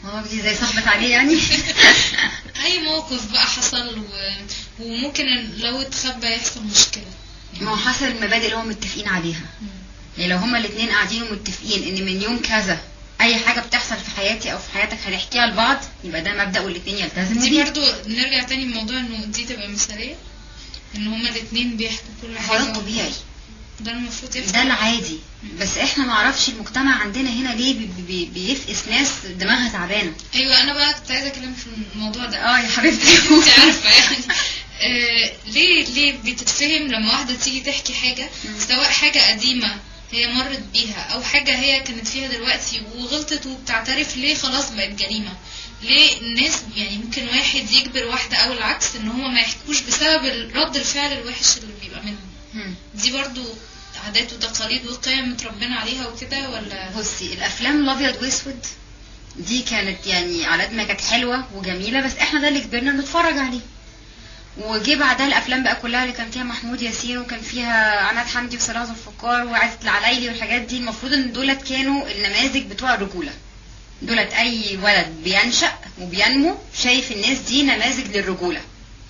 اه دي زي صاحبة عليه يعني اي موقف بقى حصل و... وممكن لو اتخبى يحصل مشكله ما هو حسب المبادئ اللي هم متفقين عليها يعني لو هما الاثنين قاعدين ومتفقين ان من يوم كذا اي حاجه بتحصل في حياتي او في حياتك هنحكيها لبعض يبقى ده مبدا والاثنين يلتزموا دي بيه برضو نرجع تاني لموضوع انه دي تبقى مثاليه ان هما الاتنين بيحكوا كل هو ده حاجه الطبيعي ده المفروض يحصل ده العادي بس احنا ما اعرفش المجتمع عندنا هنا ليه بي بي بيفقس ناس دماغها تعبانه ايوه انا بقى كنت عايزه اتكلم في الموضوع ده اه يا حبيبتي انت عارفه يعني آه ليه ليه بتتفهم لما واحده تيجي تحكي حاجه مم. سواء حاجه قديمه هي مرت بيها او حاجه هي كانت فيها دلوقتي وغلطت وبتعترف ليه خلاص بقت جريمه ليه الناس يعني ممكن واحد يجبر واحده او العكس ان هما ما يحكوش بسبب رد الفعل الوحش اللي بيبقى منهم مم. دي برضو عادات وتقاليد وقيم متربينا عليها وكده ولا بصي الافلام الابيض واسود دي كانت يعني على قد ما كانت حلوه وجميله بس احنا ده اللي كبرنا نتفرج عليه وجي بعدها الافلام بقى كلها اللي كان فيها محمود ياسين وكان فيها عماد حمدي وصلاح ذو الفقار وعزت العلايلي والحاجات دي المفروض ان دولت كانوا النماذج بتوع الرجوله دولت اي ولد بينشأ وبينمو شايف الناس دي نماذج للرجوله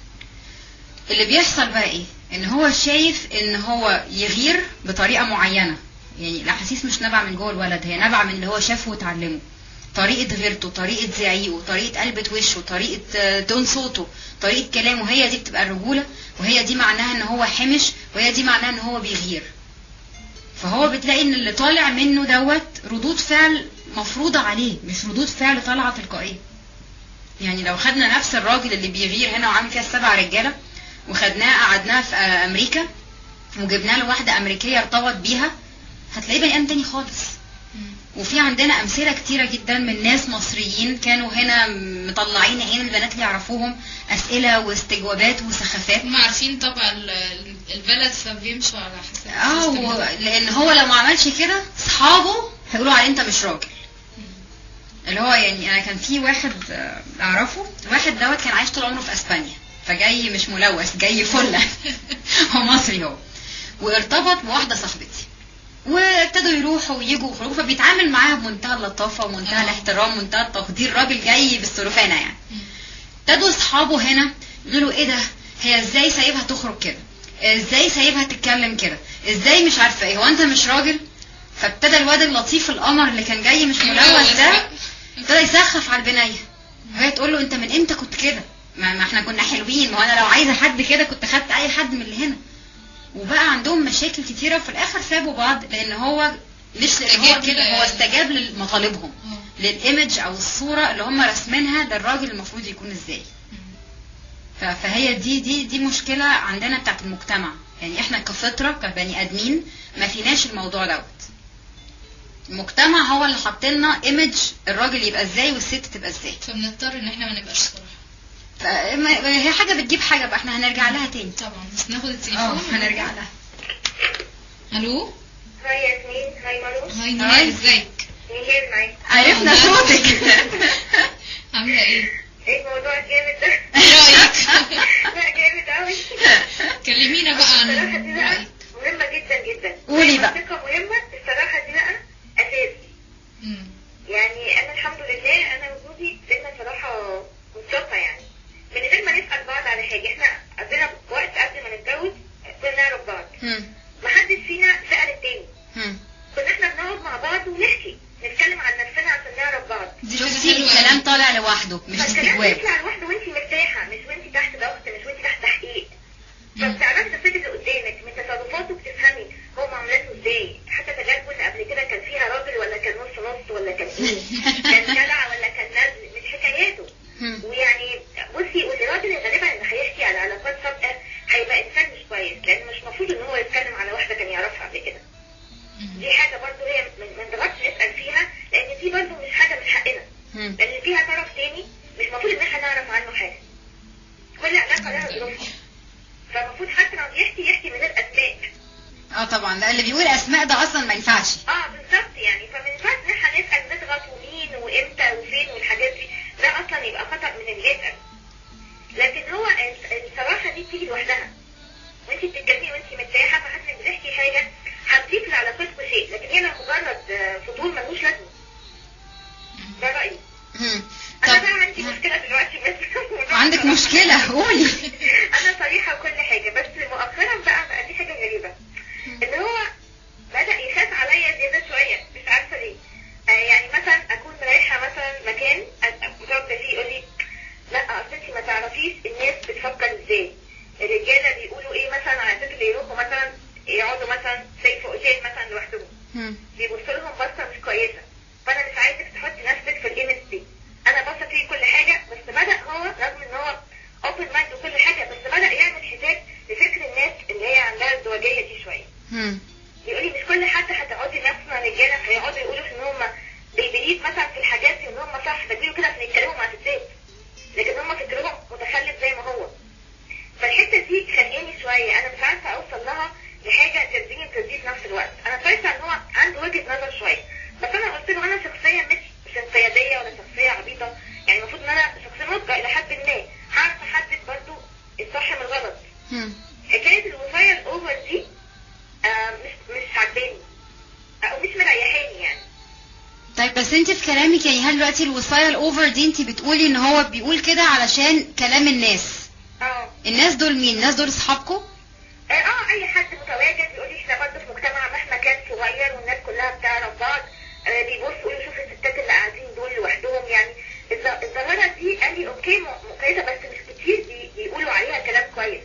اللي بيحصل بقى ايه ان هو شايف ان هو يغير بطريقه معينه يعني الاحاسيس مش نابعه من جوه الولد هي نابعه من اللي هو شافه وتعلمه طريقه غيرته طريقه زعيقه طريقه قلبة وشه طريقه آه، تون صوته طريقه كلامه هي دي بتبقى الرجوله وهي دي معناها ان هو حمش وهي دي معناها ان هو بيغير فهو بتلاقي ان اللي طالع منه دوت ردود فعل مفروضه عليه مش ردود فعل طالعه تلقائيه يعني لو خدنا نفس الراجل اللي بيغير هنا وعامل فيها السبع رجاله وخدناه قعدناه في آه، امريكا وجبنا له واحده امريكيه ارتبط بيها هتلاقيه بني ادم تاني خالص وفي عندنا امثله كتيره جدا من ناس مصريين كانوا هنا مطلعين عين البنات اللي يعرفوهم اسئله واستجوابات وسخافات هم عارفين طبعا ال- البلد فبيمشوا على حسب اه السيستم و- ده. لان هو لو ما عملش كده اصحابه هيقولوا عليه انت مش راجل اللي هو يعني انا كان في واحد آه، اعرفه الواحد دوت كان عايش طول عمره في اسبانيا فجاي مش ملوث جاي فله هو مصري هو وارتبط بواحده صاحبتي وابتدوا يروحوا ويجوا ويخرجوا فبيتعامل معاها بمنتهى اللطافه ومنتهى آه. الاحترام ومنتهى التقدير راجل جاي بالسلوفانه يعني مم. ابتدوا اصحابه هنا يقولوا ايه ده هي ازاي سايبها تخرج كده ازاي سايبها تتكلم كده ازاي مش عارفه ايه هو انت مش راجل فابتدى الواد اللطيف القمر اللي كان جاي مش ملوث ده ابتدى يسخف على البنيه وهي تقول له انت من امتى كنت كده ما, ما احنا كنا حلوين ما هو انا لو عايزه حد كده كنت خدت اي حد من اللي هنا وبقى عندهم مشاكل كتيره وفي الاخر سابوا بعض لان هو مش لان هو استجاب كده ل- هو استجاب لمطالبهم آه. للايمج او الصوره اللي هم راسمينها للراجل المفروض يكون ازاي ف- فهي دي دي دي مشكله عندنا بتاعت المجتمع يعني احنا كفطره كبني ادمين ما فيناش الموضوع دوت المجتمع هو اللي حط لنا ايمج الراجل يبقى ازاي والست تبقى ازاي فبنضطر ان احنا ما نبقاش صراحه فما- هي حاجه بتجيب حاجه بقى احنا هنرجع لها تاني طبعا بس ناخد اه التليفون هنرجع لها الو هاي ياسمين هاي مارو هاي هاي. نهار ازيك نهير معاك عرفنا آه. صوتك عامله ايه ايه الموضوع الجامد ده ايه رايك لا جامد قوي كلمينا بقى عن الصراحة دي بقى رايك مهمة جدا جدا قولي بقى. منطقة مهمة الصراحة دي بقى أساس مم. يعني أنا الحمد لله أنا وجوزي سيبنا صراحة متشقة يعني من غير ما نسأل بعض على حاجة احنا قضينا وقت قبل ما نتجوز كنا نعرف بعض هم، محدش فينا سأل التاني هم. كنا احنا بنقعد مع بعض ونحكي نتكلم عن نفسنا عشان نعرف بعض دي حاجه شفتي حلوه الكلام أوي. طالع لوحده مش فالكلام استجواب يطلع لوحده وانت مرتاحة مش وانت تحت ضغط مش وانت تحت تحقيق فبتعرفي تفيد اللي قدامك من تصرفاته بتفهمي هو معاملاته ازاي حتى تجاربه اللي قبل كده كان فيها راجل ولا كان نص نص ولا كان ايه كان جدع ولا كان نزل من حكاياته هم. ويعني بصي والراجل غالبا اللي هيحكي على علاقات سابقه هيبقى انسان مش كويس لان مش المفروض ان هو يتكلم على واحده كان يعرفها قبل كده مم. دي حاجه برضو هي من- ما نضغطش نسال فيها لان دي برضو مش حاجه من حقنا هم. لان فيها طرف تاني مش المفروض ان احنا نعرف عنه حاجه كل علاقه لها ظروفها فالمفروض حتى لو يحكي يحكي من غير اسماء اه طبعا لا اللي بيقول اسماء ده اصلا ما ينفعش اه بالظبط يعني فما ينفعش ان احنا نسال نضغط ومين وامتى وفين والحاجات دي ده اصلا يبقى خطا من اللي يسال لكن هو ال- الصراحه دي بتيجي لوحدها وانت بتتكلمي وانت مرتاحه فحاسه انك بتحكي حاجه هتضيف لعلاقتكم شيء لكن هي مجرد آه، فضول ملوش لازمه ده رايي هم. مم. انا طب بقى عندي مشكله دلوقتي بس عندك مشكلة قولي انا صريحه وكل حاجه بس مؤخرا بقى بقى في حاجه غريبه ان هو بدا يخاف عليا زياده شويه مش عارفه ليه آه يعني مثلا اكون رايحه مثلا مكان أ- متواجده فيه يقول لي لا اصل انت ما تعرفيش الناس بتفكر ازاي الرجاله بيقولوا ايه مثلا على اساس اللي يروحوا مثلا يقعدوا مثلا زي في اوتيل مثلا لوحدهم مم. بيبصوا لهم بصه مش كويسه فانا مش عايزك تحطي نفسك في الايمج دي انا بثق فيه كل حاجه بس بدا هو رغم ان هو اوبن مايند وكل حاجه بس بدا يعمل حساب لفكر الناس اللي هي عندها الزواجيه دي شويه مم. بيقول لي مش كل حد هتقعدي نفس مع رجاله هيقعدوا يقولوا ان هم بيبيليف مثلا في الحاجات دي ان هم صح ده بيقولوا كده عشان يتكلموا مع ستات لكن هم فكرهم متخلف زي ما هو فالحته دي خانقاني شويه انا مش عارفه اوصل لها لحاجه ترضيني وترضيه في نفس الوقت انا شايفه ان هو عنده وجهه نظر شويه بس انا قلت له انا شخصيه مش مش انقياديه ولا شخصيه عبيطه يعني المفروض ان انا شخصيه ناضجه الى حد ما هعرف احدد برضو الصح من الغلط مم. حكايه الوصايه الاوفر دي آه مش مش عاجباني او مش مريحاني يعني طيب بس انت في كلامك يعني هل دلوقتي الوصاية الاوفر دي انت بتقولي ان هو بيقول كده علشان كلام الناس اه الناس دول مين الناس دول اصحابكم اه آه، اي حد متواجد يقول لي احنا برضه في مجتمع مهما كان صغير والناس كلها بتعرف بعض آه بيبصوا يقولوا شوف الستات اللي قاعدين دول لوحدهم يعني الظ- الظاهره دي قال لي اوكي م- م- كويسه بس مش كتير بي- بيقولوا عليها كلام كويس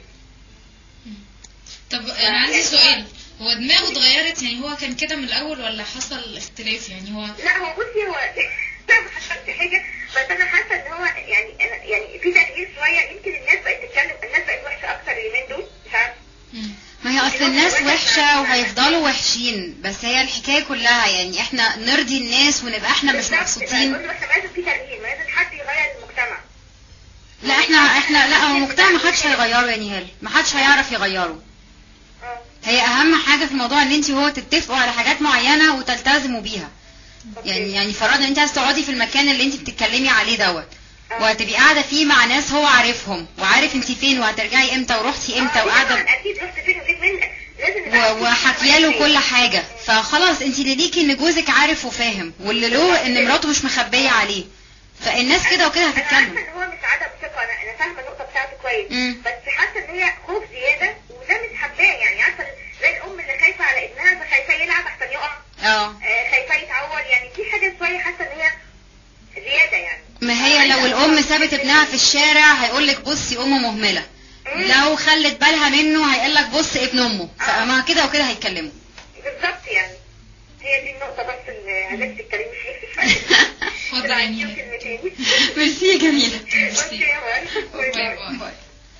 طب انا عندي سؤال هو دماغه اتغيرت يعني هو كان كده من الاول ولا حصل اختلاف يعني هو لا هو بصي هو لا ما حصلش حاجه بس انا حاسه ان هو يعني أنا يعني في تغيير شويه يمكن الناس بقت تتكلم الناس بقت وحشه اكتر اليومين دول مش عارفه مم. ما هي اصل الناس وحشة وهيفضلوا وحشين بس هي الحكاية كلها يعني احنا نرضي الناس ونبقى احنا مش بالظبط، مبسوطين بقول له احنا لازم في تغيير لازم حد يغير المجتمع لا احنا احنا لا هو المجتمع ما حدش هيغيره يا نهال ما حدش هيعرف يغيره اه هي اهم حاجة في الموضوع ان انت وهو تتفقوا على حاجات معينة وتلتزموا بيها أوكي. يعني يعني فرضنا ان انت عايز تقعدي في المكان اللي انت بتتكلمي عليه دوت آه. وهتبقي قاعده فيه مع ناس هو عارفهم وعارف انت فين وهترجعي امتى ورحتي امتى آه، دي وقاعده طبعاً اكيد رحت فين وجيت منك لازم نبقى و- وحكيه له كل حاجه فخلاص انت اللي ليكي ان جوزك عارف وفاهم واللي له ان مراته مش مخبيه عليه فالناس كده وكده انا عارفه هتتكلم ان هو مش عدم ثقه انا انا فاهمه النقطه بتاعته كويس مم. بس حاسه ان هي خوف زياده وده مش حباه يعني عارفه زي الام اللي خايفه على ابنها فخايفه يلعب احسن يقع اه آه، خايفه يتعور يعني دي حاجه شويه حاسه ان هي زياده يعني ما هي لو الام سابت ابنها في الشارع هيقول لك بصي ام مهمله لو خلت بالها منه هيقول لك بص ابن امه فما كده وكده هيتكلموا بالظبط يعني هي دي النقطه بس اللي عايزاك تتكلمي فيها شويه اتفضل لا، يا دي نينا. كلمتين ميرسي يا جميله اوكي يا مريم. باي باي باي. باي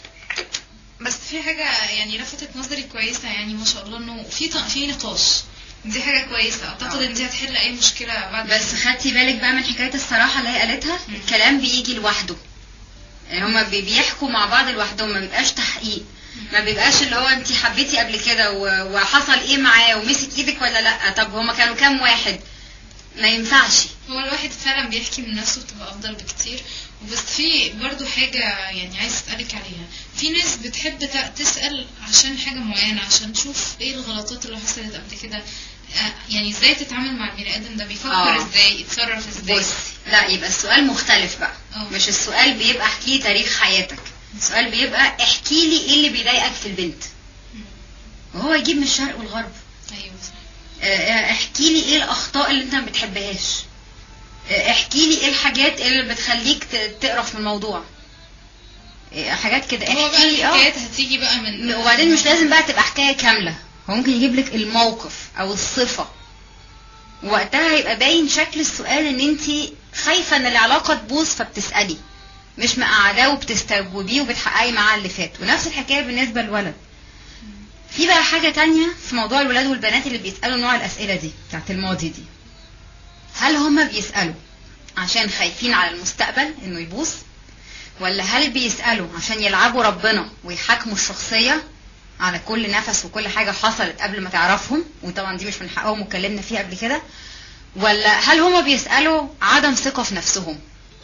بس في حاجة يعني لفتت نظري كويسة يعني ما شاء الله انه في ط- في نقاش دي حاجة كويسة اعتقد ان دي هتحل اي مشكلة بعد بس خدتي بالك بقى من حكايه الصراحه اللي هي قالتها مم. الكلام بيجي لوحده يعني هما بي- بيحكوا مع بعض لوحدهم ما بيبقاش تحقيق ما بيبقاش اللي هو انت حبيتي قبل كده و- وحصل ايه معاه ومسك ايدك ولا لا طب هما كانوا كام واحد ما ينفعش هو الواحد فعلا بيحكي من نفسه بتبقى افضل بكتير بس في برضو حاجة يعني عايز اسألك عليها في ناس بتحب ت- تسأل عشان حاجة معينة عشان تشوف ايه الغلطات اللي حصلت قبل كده آه، يعني ازاي تتعامل مع البني ادم ده بيفكر آه. ازاي يتصرف ازاي بص لا يبقى السؤال مختلف بقى اه. مش السؤال بيبقى احكي لي تاريخ حياتك السؤال بيبقى احكي لي ايه اللي بيضايقك في البنت وهو يجيب من الشرق والغرب ايوه صح آه، احكي لي ايه الاخطاء اللي انت ما بتحبهاش آه، احكي لي ايه الحاجات اللي بتخليك ت- تقرف من الموضوع آه، حاجات كده هو بقى احكي لي اه الحكايات هتيجي بقى من وبعدين مش لازم بقى تبقى حكايه كامله هو ممكن يجيب لك الموقف او الصفه وقتها هيبقى باين شكل السؤال ان انت خايفه ان العلاقه تبوظ فبتسالي مش مقعداه وبتستجوبيه وبتحققي معاه اللي فات ونفس الحكايه بالنسبه للولد في بقى حاجه تانية في موضوع الولاد والبنات اللي بيسالوا نوع الاسئله دي بتاعت الماضي دي هل هما بيسالوا عشان خايفين على المستقبل انه يبوظ ولا هل بيسالوا عشان يلعبوا ربنا ويحاكموا الشخصيه على كل نفس وكل حاجه حصلت قبل ما تعرفهم وطبعا دي مش من حقهم واتكلمنا فيها قبل كده ولا هل هما بيسالوا عدم ثقه في نفسهم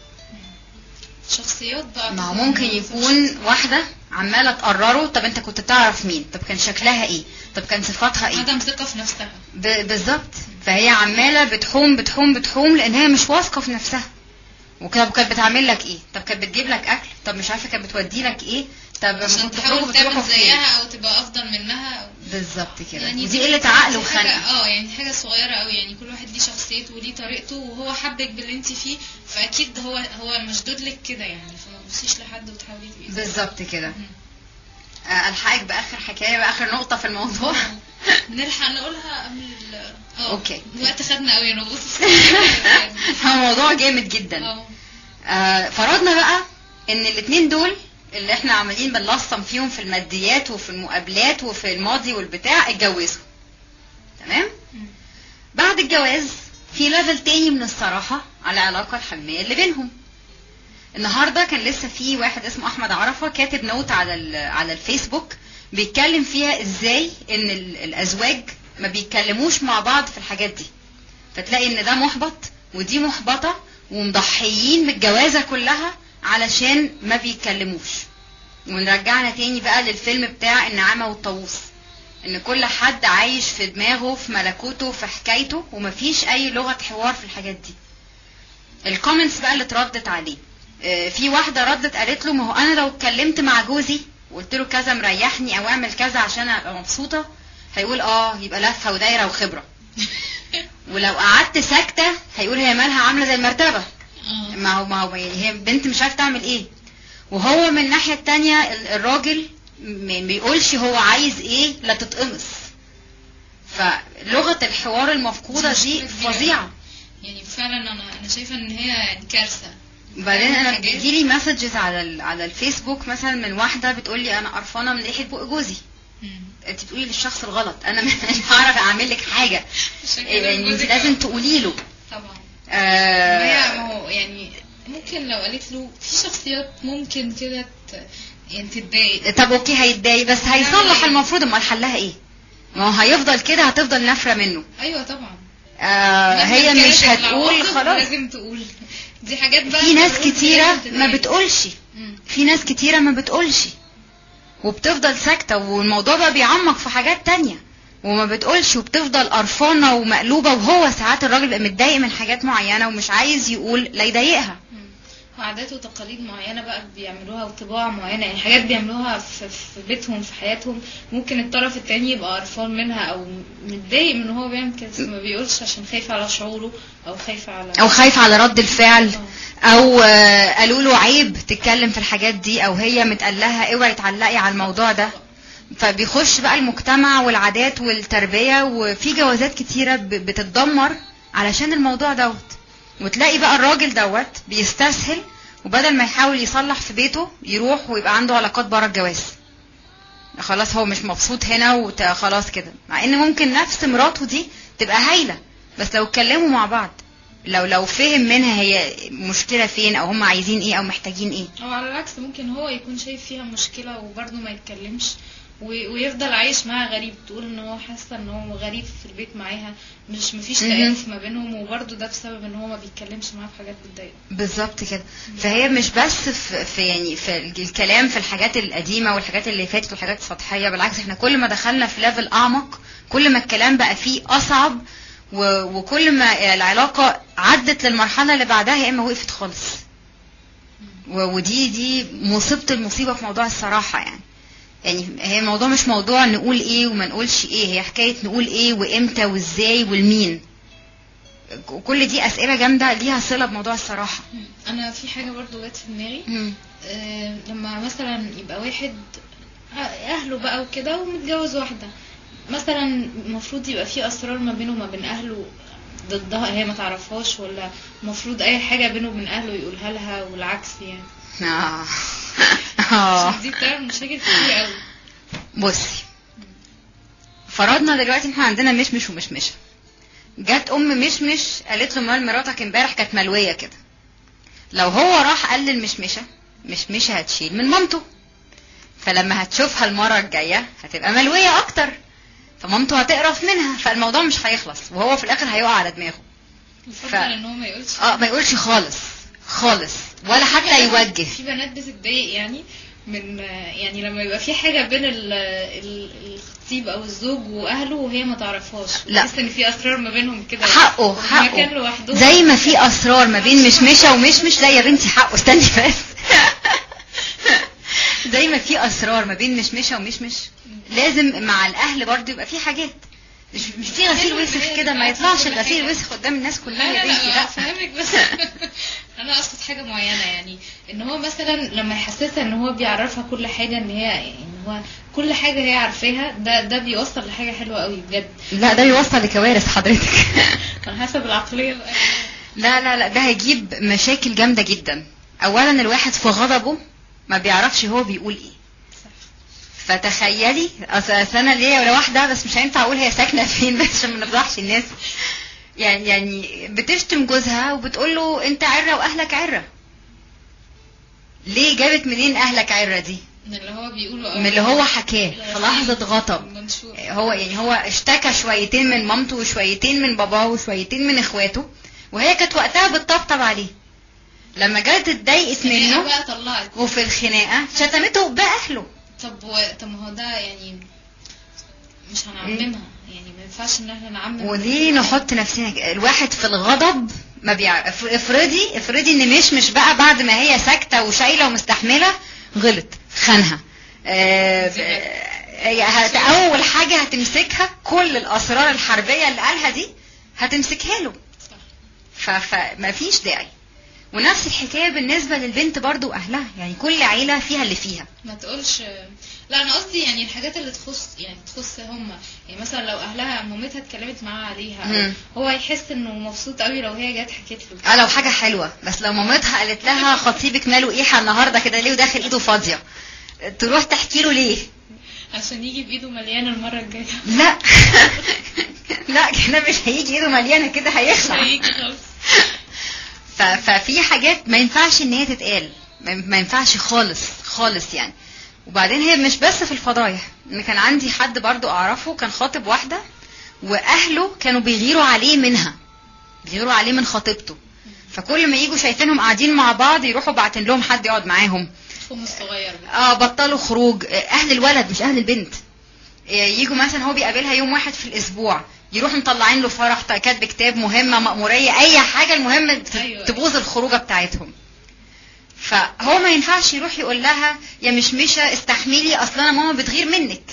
شخصيات بقى ما هو ممكن يكون واحده عماله تقرره طب انت كنت تعرف مين طب كان شكلها ايه طب كان صفاتها ايه عدم ثقة في نفسها ب- بالظبط فهي عماله بتحوم بتحوم بتحوم لان هي مش واثقه في نفسها وكانت كانت بتعمل لك ايه طب كانت بتجيب لك اكل طب مش عارفه كانت بتودي لك ايه طب لما عشان كنتوا بتخرجوا تحاول بتروحوا تعمل فين زيها او تبقى افضل منها بالظبط كده يعني ودي دي قله دي عقل حاجة- وخنقه اه يعني حاجه صغيره قوي يعني كل واحد ليه شخصيته وليه طريقته وهو حبك باللي انت فيه فاكيد هو هو مشدود لك كده يعني فما تبصيش لحد وتحاولي تبقي زيه. بالظبط كده آه، الحقك باخر حكايه باخر نقطه في الموضوع نلحق نقولها قبل ال- اه أوكي. الوقت خدنا قوي انا بص هو موضوع جامد جدا اه آه، فرضنا بقى ان الاتنين دول اللي احنا عمالين بنلصم فيهم في الماديات وفي المقابلات وفي الماضي والبتاع اتجوزوا تمام مم. بعد الجواز في ليفل تاني من الصراحة على العلاقة الحمية اللي بينهم النهاردة كان لسه في واحد اسمه أحمد عرفة كاتب نوت على ال- على الفيسبوك بيتكلم فيها ازاي ان ال- الأزواج ما بيتكلموش مع بعض في الحاجات دي فتلاقي ان ده محبط ودي محبطة ومضحيين من الجوازة كلها علشان ما بيتكلموش ونرجعنا تاني بقى للفيلم بتاع النعامة والطاووس ان كل حد عايش في دماغه في ملكوته في حكايته ومفيش اي لغة حوار في الحاجات دي الكومنتس بقى اللي اتردت عليه آه، في واحدة ردت قالت له ما هو انا لو اتكلمت مع جوزي وقلت له كذا مريحني او اعمل كذا عشان ابقى مبسوطة هيقول اه يبقى لفة ودايرة وخبرة ولو قعدت ساكتة هيقول هي مالها عاملة زي المرتبة اه ما هو ما هو يعني هي بنت مش عارفه تعمل ايه وهو من الناحيه التانية ال- الراجل ما بيقولش هو عايز ايه لا تتقمص فلغه الحوار المفقوده دي دي مشكلة كبيرة. فظيعه يعني فعلا انا انا شايفه ان هي كارثه بعدين انا حاجات. بيجيلي مسجز على ال- على الفيسبوك مثلا من واحده بتقول لي انا قرفانه من ريحه بق جوزي مم. انت بتقولي للشخص الغلط انا مش هعرف اعمل لك حاجه عشان كده يعني انت جوزك- لازم تقولي له طبعا ما هي آه ما هو يعني ممكن لو قالت له في شخصيات ممكن كده ت- يعني تتضايق طب اوكي هيتضايق بس هيصلح إيه؟ المفروض امال حلها ايه ما هو هيفضل كده هتفضل نافره منه ايوه طبعا آه مهما هي كانت مش هتقول العواقب خلاص لازم تقول دي حاجات بقى في ناس بتقول كتيرة لازم ما تتضايق. بتقولش مم. في ناس كتيرة ما بتقولش وبتفضل ساكتة والموضوع بقى بيعمق في حاجات تانية وما بتقولش وبتفضل قرفانة ومقلوبة وهو ساعات الراجل بيبقى متضايق من حاجات معينة ومش عايز يقول لا يضايقها مم. وعادات وتقاليد معينة بقى بيعملوها وطباع معينة يعني حاجات بيعملوها في, في بيتهم في حياتهم ممكن الطرف التاني يبقى قرفان منها او متضايق من ان هو بيعمل كده بس ما بيقولش عشان خايف على شعوره او خايف على او خايف على رد الفعل او آه، قالوا له عيب تتكلم في الحاجات دي او هي متقلها اوعي تعلقي على الموضوع ده فبيخش بقى المجتمع والعادات والتربية وفي جوازات كتيرة ب- بتتدمر علشان الموضوع دوت وتلاقي بقى الراجل دوت بيستسهل وبدل ما يحاول يصلح في بيته يروح ويبقى عنده علاقات بره الجواز خلاص هو مش مبسوط هنا وخلاص كده مع ان ممكن نفس مراته دي تبقى هايلة بس لو اتكلموا مع بعض لو لو فهم منها هي مشكلة فين او هم عايزين ايه او محتاجين ايه او على العكس ممكن هو يكون شايف فيها مشكلة وبرضه ما يتكلمش و- ويفضل عايش معاها غريب تقول ان هو حاسه ان هو غريب في البيت معاها مش مفيش مهم. تآلف ما بينهم وبرضه ده بسبب ان هو ما بيتكلمش معاها في حاجات بتضايقه بالظبط كده فهي مش بس في, في يعني في الكلام في الحاجات القديمه والحاجات اللي فاتت والحاجات السطحيه بالعكس احنا كل ما دخلنا في ليفل اعمق كل ما الكلام بقى فيه اصعب و- وكل ما العلاقه عدت للمرحله اللي بعدها يا اما وقفت خالص و- ودي دي مصيبه المصيبه في موضوع الصراحه يعني يعني هي الموضوع مش موضوع نقول ايه وما نقولش ايه هي حكايه نقول ايه وامتى وازاي والمين كل دي اسئله جامده ليها صله بموضوع الصراحه انا في حاجه برضه جت في دماغي مم. آه، لما مثلا يبقى واحد اهله بقى وكده ومتجوز واحده مثلا المفروض يبقى في اسرار ما بينه وما بين اهله ضدها هي ما تعرفهاش ولا المفروض اي حاجه بينه وبين اهله يقولها لها والعكس يعني اه اه عشان دي بتعمل مشاكل كتير قوي بصي فرضنا دلوقتي ان احنا عندنا مشمش ومشمشه جت ام مشمش قالت له مال مراتك امبارح كانت ملويه كده لو هو راح قال للمشمشه مشمشه هتشيل من مامته فلما هتشوفها المره الجايه هتبقى ملويه اكتر فمامته هتقرف منها فالموضوع مش هيخلص وهو في الاخر هيقع على دماغه يفضل ف- ان هو ما يقولش اه ما يقولش خالص خالص ولا حتى يوجه في بنات بتتضايق يعني من يعني لما يبقى في حاجه بين ال- ال- الخطيب او الزوج واهله وهي ما تعرفهاش لا. بحس ان في اسرار ما بينهم كده حقه في مكان حقه لوحدهم زي ما في اسرار ما بين مشمشه ومشمش لا يا بنتي حقه استني بس زي ما في اسرار ما بين مشمشه ومشمش لازم مع الاهل برضه يبقى في حاجات مش مش في غسيل وسخ كده ما يطلعش الغسيل وسخ قدام الناس كلها لا يا لا بنتي لا لا فهمك بس انا اقصد حاجه معينه يعني ان هو مثلا لما يحسسها ان هو بيعرفها كل حاجه ان هي ان هو كل حاجه هي عارفاها ده ده بيوصل لحاجه حلوه قوي بجد لا ده يوصل لكوارث حضرتك على حسب العقليه بقى لا لا لا ده هيجيب مشاكل جامدة جدا اولا الواحد في غضبه ما بيعرفش هو بيقول ايه فتخيلي اصل أصل انا ليا ولا واحده بس مش هينفع اقول هي ساكنه فين بس عشان ما نفضحش الناس يعني يعني بتشتم جوزها وبتقول له انت عره واهلك عره ليه جابت منين اهلك عره دي من اللي هو بيقوله من اللي هو حكاه في لحظه غضب منشور هو يعني هو اشتكى شويتين من مامته وشويتين من باباه وشويتين من اخواته وهي كانت وقتها بتطبطب عليه لما جت اتضايقت هي منه بقى طلعت وفي الخناقه شتمته باهله طب هو طب ما هو ده يعني مش هنعممها يعني ما ينفعش ان احنا نعمم وليه نحط نفسنا ك- الواحد في الغضب ما بيعرف افرضي افرضي ان مش مش بقى بعد ما هي ساكته وشايله ومستحمله غلط خانها آه، ب- آه، هت- اول حاجه هتمسكها كل الاسرار الحربيه اللي قالها دي هتمسكها له صح. ف- فما فيش داعي ونفس الحكايه بالنسبه للبنت برضو واهلها يعني كل عيله فيها اللي فيها ما تقولش لا انا قصدي يعني الحاجات اللي تخص يعني تخص هم يعني مثلا لو اهلها مامتها اتكلمت معاها عليها مم. هو هيحس انه مبسوط قوي لو هي جت حكيت له اه لو حاجه حلوه بس لو مامتها قالت لها خطيبك ماله ايحة النهارده كده ليه وداخل ايده فاضيه تروح تحكي له ليه عشان يجي بايده مليانه المره الجايه لا لا كده مش هيجي ايده مليانه كده هيخلع هيجي خالص ف- ففي حاجات ما ينفعش ان هي تتقال ما ما ينفعش خالص خالص يعني وبعدين هي مش بس في الفضايح ان كان عندي حد برضو اعرفه كان خاطب واحده واهله كانوا بيغيروا عليه منها بيغيروا عليه من خطيبته فكل ما يجوا شايفينهم قاعدين مع بعض يروحوا باعتين لهم حد يقعد معاهم فم الصغير بقى اه بطلوا خروج آه، اهل الولد مش اهل البنت آه، يجوا مثلا هو بيقابلها يوم واحد في الاسبوع يروحوا مطلعين له فرح كاتب كتاب مهمه مأموريه اي حاجه المهم ت- أيوة. تبوظ الخروجه بتاعتهم فهو ما ينفعش يروح يقول لها يا مشمشه استحملي اصل انا ماما بتغير منك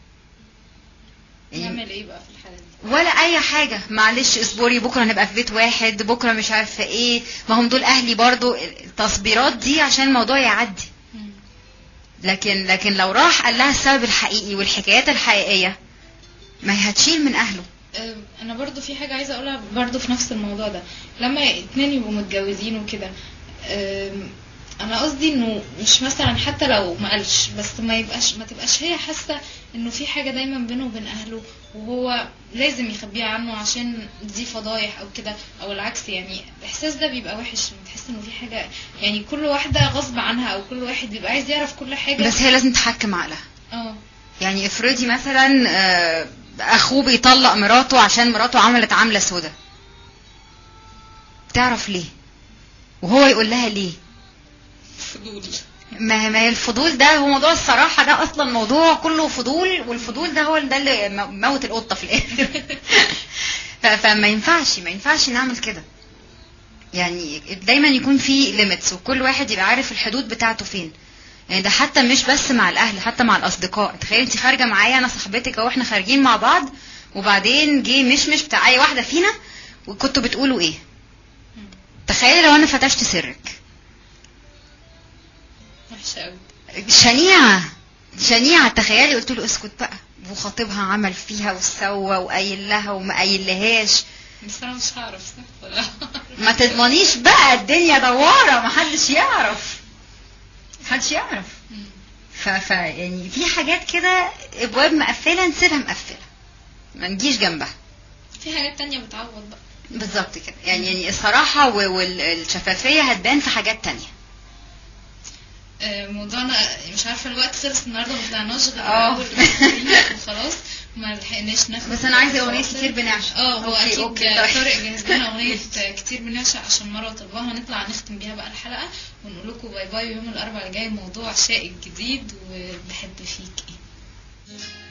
يعني نعمل ايه بقى في الحاله دي ولا اي حاجه معلش اصبري بكره هنبقى في بيت واحد بكره مش عارفه ايه ما هم دول اهلي برضو التصبيرات دي عشان الموضوع يعدي مم. لكن لكن لو راح قال لها السبب الحقيقي والحكايات الحقيقيه ما هي هتشيل من اهله أم، انا برضو في حاجه عايزه اقولها برضو في نفس الموضوع ده لما اتنين يبقوا متجوزين وكده أم، انا قصدي انه مش مثلا حتى لو ما قالش بس ما يبقاش ما تبقاش هي حاسه انه في حاجه دايما بينه وبين اهله وهو لازم يخبيها عنه عشان دي فضايح او كده او العكس يعني الاحساس ده بيبقى وحش لما تحس انه في حاجه يعني كل واحده غصب عنها او كل واحد بيبقى عايز يعرف كل حاجه بس هي لازم تحكم عقلها اه يعني افرضي مثلا آه، اخوه بيطلق مراته عشان مراته عملت عامله سودا تعرف ليه وهو يقول لها ليه فضول ما ما هي الفضول ده هو موضوع الصراحه ده اصلا موضوع كله فضول والفضول ده هو ده اللي مو- موت القطه في الاخر ف- فما ينفعش ما ينفعش نعمل كده يعني دايما يكون في ليميتس وكل واحد يبقى عارف الحدود بتاعته فين يعني ده حتى مش بس مع الاهل حتى مع الاصدقاء تخيل انت خارجه معايا انا صاحبتك اهو احنا خارجين مع بعض وبعدين جه مشمش بتاع اي واحده فينا وكنتوا بتقولوا ايه تخيلي لو انا فتشت سرك وحشه قوي شنيعة شنيعة تخيلي قلت له اسكت بقى وخطيبها عمل فيها وسوى وقايل لها وما قايلهاش بس انا مش هعرف صح ولا ما تضمنيش بقى الدنيا دوارة ما حدش يعرف محدش يعرف مم. ف... ف يعني في حاجات كده ابواب مقفلة نسيبها مقفلة ما نجيش جنبها في حاجات تانية بتعوض بقى بالظبط كده يعني يعني الصراحة و- والشفافية هتبان في حاجات تانية آه، موضوعنا مش عارفه الوقت خلص النهارده ما طلعناش غير آه. اول أسبوعين وخلاص ما لحقناش ناخد بس أنا عايزة أغنية فاصل. كتير بنعشق. اه هو أوكي، اكيد أوكي، طيب. طارق جهز لنا اغنيه كتير بنعشق عشان مره طلبها هنطلع نختم بيها بقى الحلقه ونقول لكم باي باي يوم الاربعاء الجاي موضوع شائك جديد وبحب فيك ايه